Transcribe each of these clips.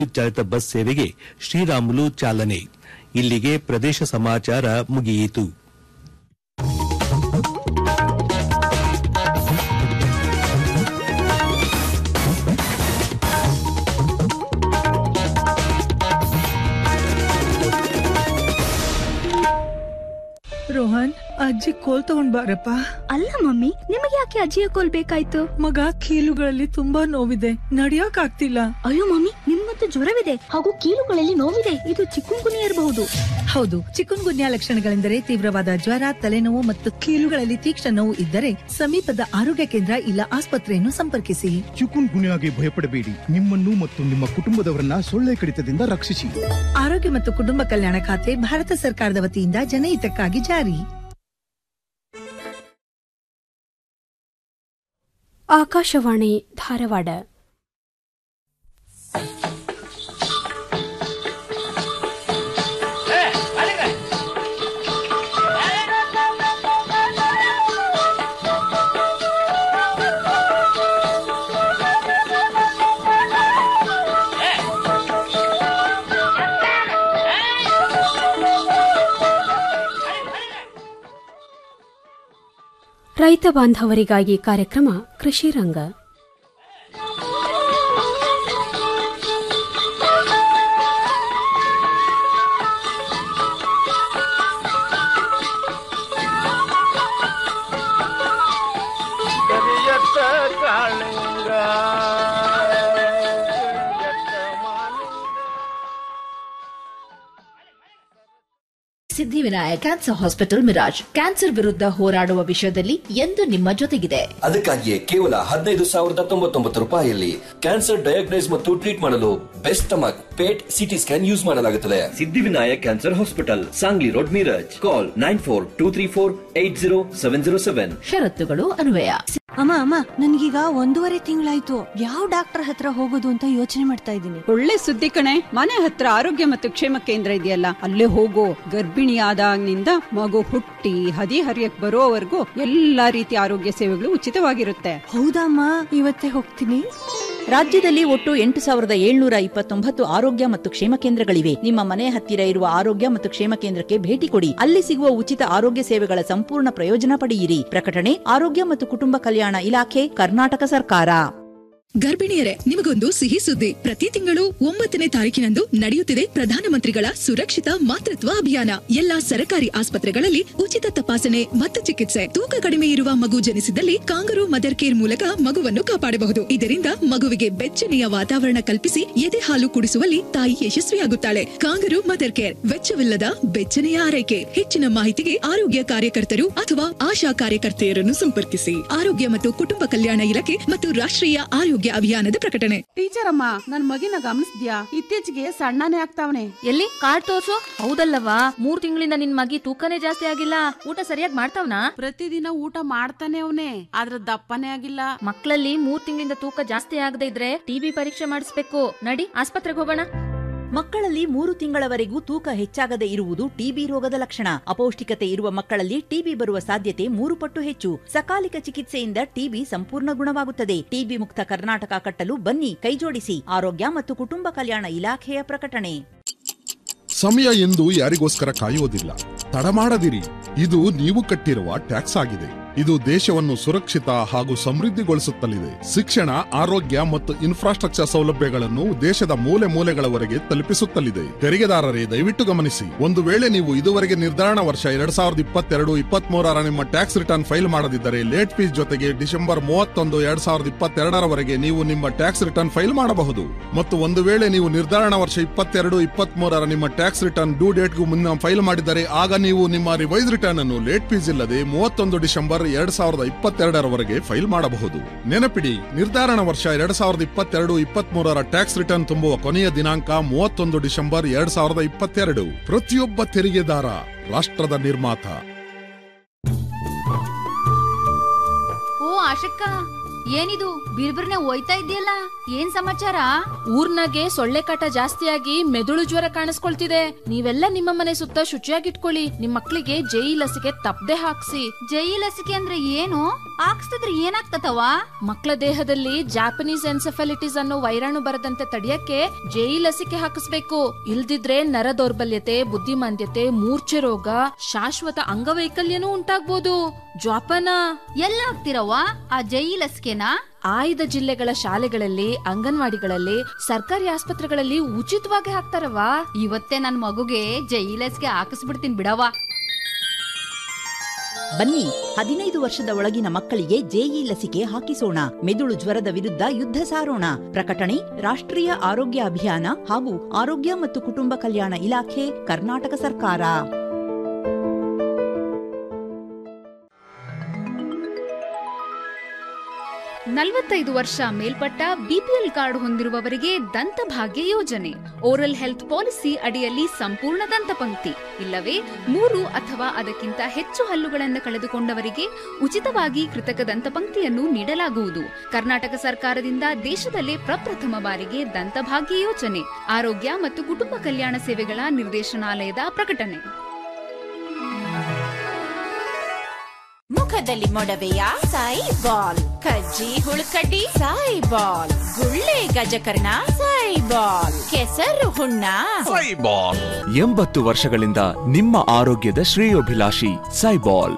ವಿದ್ಯುತ್ ಚಾಲಿತ ಬಸ್ ಸೇವೆಗೆ ಶ್ರೀರಾಮುಲು ಚಾಲನೆ ಇಲ್ಲಿಗೆ ಪ್ರದೇಶ ಸಮಾಚಾರ ಮುಗಿಯಿತು ರೋಹನ್ ಅಜ್ಜಿ ಕೋಲ್ ತಗೊಂಡ್ ಬಾರಪ್ಪ ಅಲ್ಲ ಮಮ್ಮಿ ನಿಮಗೆ ಯಾಕೆ ಅಜ್ಜಿಯ ಕೋಲ್ ಬೇಕಾಯ್ತು ಮಗ ಕೀಲುಗಳಲ್ಲಿ ತುಂಬಾ ನೋವಿದೆ ನಡಿಯಕ್ ಆಗ್ತಿಲ್ಲ ಅಯ್ಯೋ ಮಮ್ಮಿ ನಿಮ್ಗಂತೂ ಜ್ವರವಿದೆ ಹಾಗೂ ಕೀಲುಗಳಲ್ಲಿ ನೋವಿದೆ ಇದು ಚಿಕ್ಕುಂಗುನಿ ಇರಬಹುದು ಹೌದು ಚಿಕುನ್ ಗುನ್ಯಾ ಲಕ್ಷಣಗಳೆಂದರೆ ತೀವ್ರವಾದ ಜ್ವರ ತಲೆನೋವು ಮತ್ತು ಕೀಲುಗಳಲ್ಲಿ ತೀಕ್ಷ್ಣ ನೋವು ಇದ್ದರೆ ಸಮೀಪದ ಆರೋಗ್ಯ ಕೇಂದ್ರ ಇಲ್ಲ ಆಸ್ಪತ್ರೆಯನ್ನು ಸಂಪರ್ಕಿಸಿ ಚಿಕುನ್ ಗುನ್ಯಾಗೆ ಭಯಪಡಬೇಡಿ ನಿಮ್ಮನ್ನು ಮತ್ತು ನಿಮ್ಮ ಕುಟುಂಬದವರನ್ನ ಸೊಳ್ಳೆ ಕಡಿತದಿಂದ ರಕ್ಷಿಸಿ ಆರೋಗ್ಯ ಮತ್ತು ಕುಟುಂಬ ಕಲ್ಯಾಣ ಖಾತೆ ಭಾರತ ಸರ್ಕಾರದ ವತಿಯಿಂದ ಜನಹಿತಕ್ಕಾಗಿ ಜಾರಿ ಆಕಾಶವಾಣಿ ಧಾರವಾಡ ರೈತ ಬಾಂಧವರಿಗಾಗಿ ಕಾರ್ಯಕ್ರಮ ಕೃಷಿ ರಂಗ ಕರಿಯತ್ತ ಕಾಳಿಂಗ ಕರಿಯತ್ತ ಮಾಲಿಂಗ Siddhivinayak cancer hospital Miraj cancer ವಿರುದ್ಧ ಹೋರಾಡುವ ವಿಷಯದಲ್ಲಿ ಎಂದು ನಿಮ್ಮ ಜೊತೆಗಿದೆ ಅದಕ್ಕಾಗಿಯೇ ಕೇವಲ ಹದಿನೈದು ಸಾವಿರದ ತೊಂಬತ್ತೊಂಬತ್ತು ರೂಪಾಯಿಯಲ್ಲಿ ಕ್ಯಾನ್ಸರ್ ಡಯಾಗ್ನೈಸ್ ಮತ್ತು ಟ್ರೀಟ್ ಮಾಡಲು best stomach PET CT scan use ಮಾಡಲಾಗುತ್ತದೆ Siddhivinayak cancer hospital Sangli road Miraj call nine four two three four eight zero seven zero seven ಷರತ್ತುಗಳು ಅನ್ವಯ ಅಮ್ಮ ಅಮ್ಮ ನನ್ಗೀಗ ಒಂದೂವರೆ ತಿಂಗಳಾಯ್ತು ಯಾವ ಡಾಕ್ಟರ್ ಹತ್ರ ಹೋಗೋದು ಅಂತ ಯೋಚನೆ ಮಾಡ್ತಾ ಇದ್ದೀನಿ ಒಳ್ಳೆ ಸುದ್ದಿ ಕಣೆ ಮನೆ ಹತ್ರ ಆರೋಗ್ಯ ಮತ್ತು ಕ್ಷೇಮ ಕೇಂದ್ರ ಇದೆಯಲ್ಲ ಅಲ್ಲೇ ಹೋಗೋ ಗರ್ಭಿಣಿ ಆದಾಗಿನಿಂದ ಮಗು ಹುಟ್ಟಿ ಹದಿ ಹರಿಯಕ್ ಬರೋವರೆಗೂ ಎಲ್ಲಾ ರೀತಿಯ ಆರೋಗ್ಯ ಸೇವೆಗಳು ಉಚಿತವಾಗಿರುತ್ತೆ ಹೌದಮ್ಮ ಇವತ್ತೇ ಹೋಗ್ತೀನಿ ರಾಜ್ಯದಲ್ಲಿ ಒಟ್ಟು ಎಂಟು ಸಾವಿರದ ಏಳ್ನೂರ ಇಪ್ಪತ್ತೊಂಬತ್ತು ಆರೋಗ್ಯ ಮತ್ತು ಕ್ಷೇಮ ಕೇಂದ್ರಗಳಿವೆ ನಿಮ್ಮ ಮನೆ ಹತ್ತಿರ ಇರುವ ಆರೋಗ್ಯ ಮತ್ತು ಕ್ಷೇಮ ಕೇಂದ್ರಕ್ಕೆ ಭೇಟಿ ಕೊಡಿ ಅಲ್ಲಿ ಸಿಗುವ ಉಚಿತ ಆರೋಗ್ಯ ಸೇವೆಗಳ ಸಂಪೂರ್ಣ ಪ್ರಯೋಜನ ಪಡೆಯಿರಿ ಪ್ರಕಟಣೆ ಆರೋಗ್ಯ ಮತ್ತು ಕುಟುಂಬ ಕಲ್ಯಾಣ ಇಲಾಖೆ ಕರ್ನಾಟಕ ಸರ್ಕಾರ ಗರ್ಭಿಣಿಯರೇ ನಿಮಗೊಂದು ಸಿಹಿ ಸುದ್ದಿ ಪ್ರತಿ ತಿಂಗಳು ಒಂಬತ್ತನೇ ತಾರೀಕಿನಂದು ನಡೆಯುತ್ತಿದೆ ಪ್ರಧಾನಮಂತ್ರಿಗಳ ಸುರಕ್ಷಿತ ಮಾತೃತ್ವ ಅಭಿಯಾನ ಎಲ್ಲಾ ಸರಕಾರಿ ಆಸ್ಪತ್ರೆಗಳಲ್ಲಿ ಉಚಿತ ತಪಾಸಣೆ ಮತ್ತು ಚಿಕಿತ್ಸೆ ತೂಕ ಕಡಿಮೆ ಇರುವ ಮಗು ಜನಿಸಿದಲ್ಲಿ ಕಾಂಗರು ಮದರ್ ಕೇರ್ ಮೂಲಕ ಮಗುವನ್ನು ಕಾಪಾಡಬಹುದು ಇದರಿಂದ ಮಗುವಿಗೆ ಬೆಚ್ಚನೆಯ ವಾತಾವರಣ ಕಲ್ಪಿಸಿ ಎದೆ ಹಾಲು ಕುಡಿಸುವಲ್ಲಿ ತಾಯಿ ಯಶಸ್ವಿಯಾಗುತ್ತಾಳೆ ಕಾಂಗರು ಮದರ್ ಕೇರ್ ವೆಚ್ಚವಿಲ್ಲದ ಬೆಚ್ಚನೆಯ ಆರೈಕೆ ಹೆಚ್ಚಿನ ಮಾಹಿತಿಗೆ ಆರೋಗ್ಯ ಕಾರ್ಯಕರ್ತರು ಅಥವಾ ಆಶಾ ಕಾರ್ಯಕರ್ತೆಯರನ್ನು ಸಂಪರ್ಕಿಸಿ ಆರೋಗ್ಯ ಮತ್ತು ಕುಟುಂಬ ಕಲ್ಯಾಣ ಇಲಾಖೆ ಮತ್ತು ರಾಷ್ಟ್ರೀಯ ಆರೋಗ್ಯ ಅಭಿಯಾನದ ಪ್ರಕಟಣೆ ಟೀಚರ್ ಅಮ್ಮ ನನ್ ಮಗಿನ ಗಮನಿಸ್ದ್ಯಾ ಇತ್ತೀಚೆಗೆ ಸಣ್ಣನೇ ಆಗ್ತಾವನೆ ಎಲ್ಲಿ ಕಾರ್ಡ್ ತೋರ್ಸು ಹೌದಲ್ಲವಾ ಮೂರ್ ತಿಂಗಳಿಂದ ನಿನ್ ಮಗಿ ತೂಕನೇ ಜಾಸ್ತಿ ಆಗಿಲ್ಲ ಊಟ ಸರಿಯಾಗಿ ಮಾಡ್ತಾವ್ನಾ ಪ್ರತಿದಿನ ಊಟ ಮಾಡ್ತಾನೆ ಅವನೇ ಆದ್ರ ದಪ್ಪನೇ ಆಗಿಲ್ಲ ಮಕ್ಕಳಲ್ಲಿ ಮೂರ್ ತಿಂಗಳಿಂದ ತೂಕ ಜಾಸ್ತಿ ಆಗದೆ ಇದ್ರೆ ಟಿಬಿ ಪರೀಕ್ಷೆ ಮಾಡಿಸ್ಬೇಕು ನಡಿ ಆಸ್ಪತ್ರೆಗೆ ಹೋಗೋಣ ಮಕ್ಕಳಲ್ಲಿ ಮೂರು ತಿಂಗಳವರೆಗೂ ತೂಕ ಹೆಚ್ಚಾಗದೆ ಇರುವುದು ಟಿಬಿ ರೋಗದ ಲಕ್ಷಣ ಅಪೌಷ್ಟಿಕತೆ ಇರುವ ಮಕ್ಕಳಲ್ಲಿ ಟಿಬಿ ಬರುವ ಸಾಧ್ಯತೆ ಮೂರು ಪಟ್ಟು ಹೆಚ್ಚು ಸಕಾಲಿಕ ಚಿಕಿತ್ಸೆಯಿಂದ ಟಿಬಿ ಸಂಪೂರ್ಣ ಗುಣವಾಗುತ್ತದೆ ಟಿಬಿ ಮುಕ್ತ ಕರ್ನಾಟಕ ಕಟ್ಟಲು ಬನ್ನಿ ಕೈಜೋಡಿಸಿ ಆರೋಗ್ಯ ಮತ್ತು ಕುಟುಂಬ ಕಲ್ಯಾಣ ಇಲಾಖೆಯ ಪ್ರಕಟಣೆ ಸಮಯ ಎಂದು ಯಾರಿಗೋಸ್ಕರ ಕಾಯುವುದಿಲ್ಲ ತಡ ಮಾಡದಿರಿ ಇದು ನೀವು ಕಟ್ಟಿರುವ ಟ್ಯಾಕ್ಸ್ ಆಗಿದೆ ಇದು ದೇಶವನ್ನು ಸುರಕ್ಷಿತ ಹಾಗೂ ಸಮೃದ್ಧಿಗೊಳಿಸುತ್ತಲಿದೆ ಶಿಕ್ಷಣ ಆರೋಗ್ಯ ಮತ್ತು ಇನ್ಫ್ರಾಸ್ಟ್ರಕ್ಚರ್ ಸೌಲಭ್ಯಗಳನ್ನು ದೇಶದ ಮೂಲೆ ಮೂಲೆಗಳವರೆಗೆ ತಲುಪಿಸುತ್ತಲಿದೆ ತೆರಿಗೆದಾರರೇ ದಯವಿಟ್ಟು ಗಮನಿಸಿ ಒಂದು ವೇಳೆ ನೀವು ಇದುವರೆಗೆ ನಿರ್ಧಾರಣ ವರ್ಷ ಎರಡ್ ಸಾವಿರದ ಇಪ್ಪತ್ತೆರಡು ಇಪ್ಪತ್ತ್ ಮೂರರ ನಿಮ್ಮ ಟ್ಯಾಕ್ಸ್ ರಿಟರ್ನ್ ಫೈಲ್ ಮಾಡದಿದ್ದರೆ ಲೇಟ್ ಫೀಸ್ ಜೊತೆಗೆ ಡಿಸೆಂಬರ್ ಮೂವತ್ತೊಂದು ಎರಡ್ ಸಾವಿರದ ಇಪ್ಪತ್ತೆರಡರವರೆಗೆ ನೀವು ನಿಮ್ಮ ಟ್ಯಾಕ್ಸ್ ರಿಟರ್ನ್ ಫೈಲ್ ಮಾಡಬಹುದು ಮತ್ತು ಒಂದು ವೇಳೆ ನೀವು ನಿರ್ಧಾರಣ ವರ್ಷ ಇಪ್ಪತ್ತೆರಡು ಇಪ್ಪತ್ತ್ ಮೂರರ ನಿಮ್ಮ ಟ್ಯಾಕ್ಸ್ ರಿಟರ್ನ್ ಡ್ಯೂ ಡೇಟ್ಗೂ ಮುನ್ನ ಫೈಲ್ ಮಾಡಿದರೆ ಆಗ ನೀವು ನಿಮ್ಮ ರಿವೈಸ್ ರಿಟರ್ನ್ ಅನ್ನು ಲೇಟ್ ಫೀಸ್ ಇಲ್ಲದೆ ಮೂವತ್ತೊಂದು ಡಿಸೆಂಬರ್ ಎರಡ್ ಸಾವಿರದ ಇಪ್ಪತ್ತೆರಡರವರೆಗೆ ಫೈಲ್ ಮಾಡಬಹುದು ನೆನಪಿಡಿ ನಿರ್ಧಾರಣ ವರ್ಷ ಎರಡ್ ಸಾವಿರದ ಇಪ್ಪತ್ತೆರಡು ಇಪ್ಪತ್ತ್ ಮೂರರ ಟ್ಯಾಕ್ಸ್ ರಿಟರ್ನ್ ತುಂಬುವ ಕೊನೆಯ ದಿನಾಂಕ ಮೂವತ್ತೊಂದು ಡಿಸೆಂಬರ್ ಎರಡ್ ಸಾವಿರದ ಇಪ್ಪತ್ತೆರಡು ಪ್ರತಿಯೊಬ್ಬ ತೆರಿಗೆದಾರ ರಾಷ್ಟ್ರದ ನಿರ್ಮಾತ ಓ ಆಶಕ್ಕ ಏನಿದು ಬಿರ್ಬಿರ್ನೆ ಹೋಯ್ತಾ ಇದೆಯಲ್ಲ ಏನ್ ಸಮಾಚಾರ ಊರ್ನಾಗೆ ಸೊಳ್ಳೆ ಕಾಟ ಜಾಸ್ತಿಯಾಗಿ ಮೆದುಳು ಜ್ವರ ಕಾಣಿಸ್ಕೊಳ್ತಿದೆ ನೀವೆಲ್ಲ ನಿಮ್ಮ ಮನೆ ಸುತ್ತ ಶುಚಿಯಾಗಿಟ್ಕೊಳ್ಳಿ ನಿಮ್ ಮಕ್ಳಿಗೆ ಜೈ ಲಸಿಕೆ ತಪ್ಪದೆ ಹಾಕ್ಸಿ ಜೈ ಲಸಿಕೆ ಅಂದ್ರೆ ಏನು ಹಾಕ್ಸ್ತಿದ್ರೆ ಏನಾಗ್ತತವ ಮಕ್ಕಳ ದೇಹದಲ್ಲಿ ಜಾಪನೀಸ್ ಎನ್ಸೆಫಲಿಟಿಸ್ ಅನ್ನೋ ವೈರಾಣು ಬರದಂತೆ ತಡೆಯಕ್ಕೆ ಜೇಯಿ ಲಸಿಕೆ ಹಾಕಿಸ್ಬೇಕು ಇಲ್ದಿದ್ರೆ ನರ ದೌರ್ಬಲ್ಯತೆ ಬುದ್ಧಿಮಾಂದ್ಯತೆ ಮೂರ್ಛೆ ರೋಗ ಶಾಶ್ವತ ಅಂಗವೈಕಲ್ಯನೂ ಉಂಟಾಗ್ಬೋದು ಜ್ವಾಪನ ಎಲ್ಲ ಹಾಕ್ತಿರವ್ವ ಆ ಜೈ ಲಸಿಕೆನ ಆಯ್ದ ಜಿಲ್ಲೆಗಳ ಶಾಲೆಗಳಲ್ಲಿ ಅಂಗನವಾಡಿಗಳಲ್ಲಿ ಸರ್ಕಾರಿ ಆಸ್ಪತ್ರೆಗಳಲ್ಲಿ ಉಚಿತವಾಗಿ ಹಾಕ್ತಾರವಾ ಇವತ್ತೇ ನನ್ ಮಗುಗೆ ಜೈ ಲಸಿಕೆ ಹಾಕಿಸ್ಬಿಡ್ತೀನಿ ಬಿಡವ್ವ ಬನ್ನಿ ಹದಿನೈದು ವರ್ಷದ ಒಳಗಿನ ಮಕ್ಕಳಿಗೆ ಜೆಇ ಲಸಿಕೆ ಹಾಕಿಸೋಣ ಮೆದುಳು ಜ್ವರದ ವಿರುದ್ಧ ಯುದ್ಧ ಸಾರೋಣ ಪ್ರಕಟಣೆ ರಾಷ್ಟ್ರೀಯ ಆರೋಗ್ಯ ಅಭಿಯಾನ ಹಾಗೂ ಆರೋಗ್ಯ ಮತ್ತು ಕುಟುಂಬ ಕಲ್ಯಾಣ ಇಲಾಖೆ ಕರ್ನಾಟಕ ಸರ್ಕಾರ ನಲವತ್ತೈದು ವರ್ಷ ಮೇಲ್ಪಟ್ಟ ಬಿಪಿಎಲ್ ಕಾರ್ಡ್ ಹೊಂದಿರುವವರಿಗೆ ದಂತಭಾಗ್ಯ ಯೋಜನೆ ಓರಲ್ ಹೆಲ್ತ್ ಪಾಲಿಸಿ ಅಡಿಯಲ್ಲಿ ಸಂಪೂರ್ಣ ದಂತಪಂಕ್ತಿ ಇಲ್ಲವೇ ಮೂರು ಅಥವಾ ಅದಕ್ಕಿಂತ ಹೆಚ್ಚು ಹಲ್ಲುಗಳನ್ನು ಕಳೆದುಕೊಂಡವರಿಗೆ ಉಚಿತವಾಗಿ ಕೃತಕ ದಂತಪಂಕ್ತಿಯನ್ನು ನೀಡಲಾಗುವುದು ಕರ್ನಾಟಕ ಸರ್ಕಾರದಿಂದ ದೇಶದಲ್ಲೇ ಪ್ರಪ್ರಥಮ ಬಾರಿಗೆ ದಂತಭಾಗ್ಯ ಯೋಜನೆ ಆರೋಗ್ಯ ಮತ್ತು ಕುಟುಂಬ ಕಲ್ಯಾಣ ಸೇವೆಗಳ ನಿರ್ದೇಶನಾಲಯದ ಪ್ರಕಟಣೆ ಮುಖದಲ್ಲಿ ಮೊಡವೆಯ ಸಾಯಿ ಬಾಲ್ ಕಜ್ಜಿ ಹುಳುಕಡ್ಡಿ ಸಾಯಿ ಬಾಲ್ ಗುಳ್ಳೆ ಗಜಕರ್ಣ ಸಾಯಿ ಬಾಲ್ ಕೆಸರು ಹುಣ್ಣ ಎಂಬತ್ತು ವರ್ಷಗಳಿಂದ ನಿಮ್ಮ ಆರೋಗ್ಯದ ಶ್ರೇಯೋಭಿಲಾಷಿ ಸೈಬಾಲ್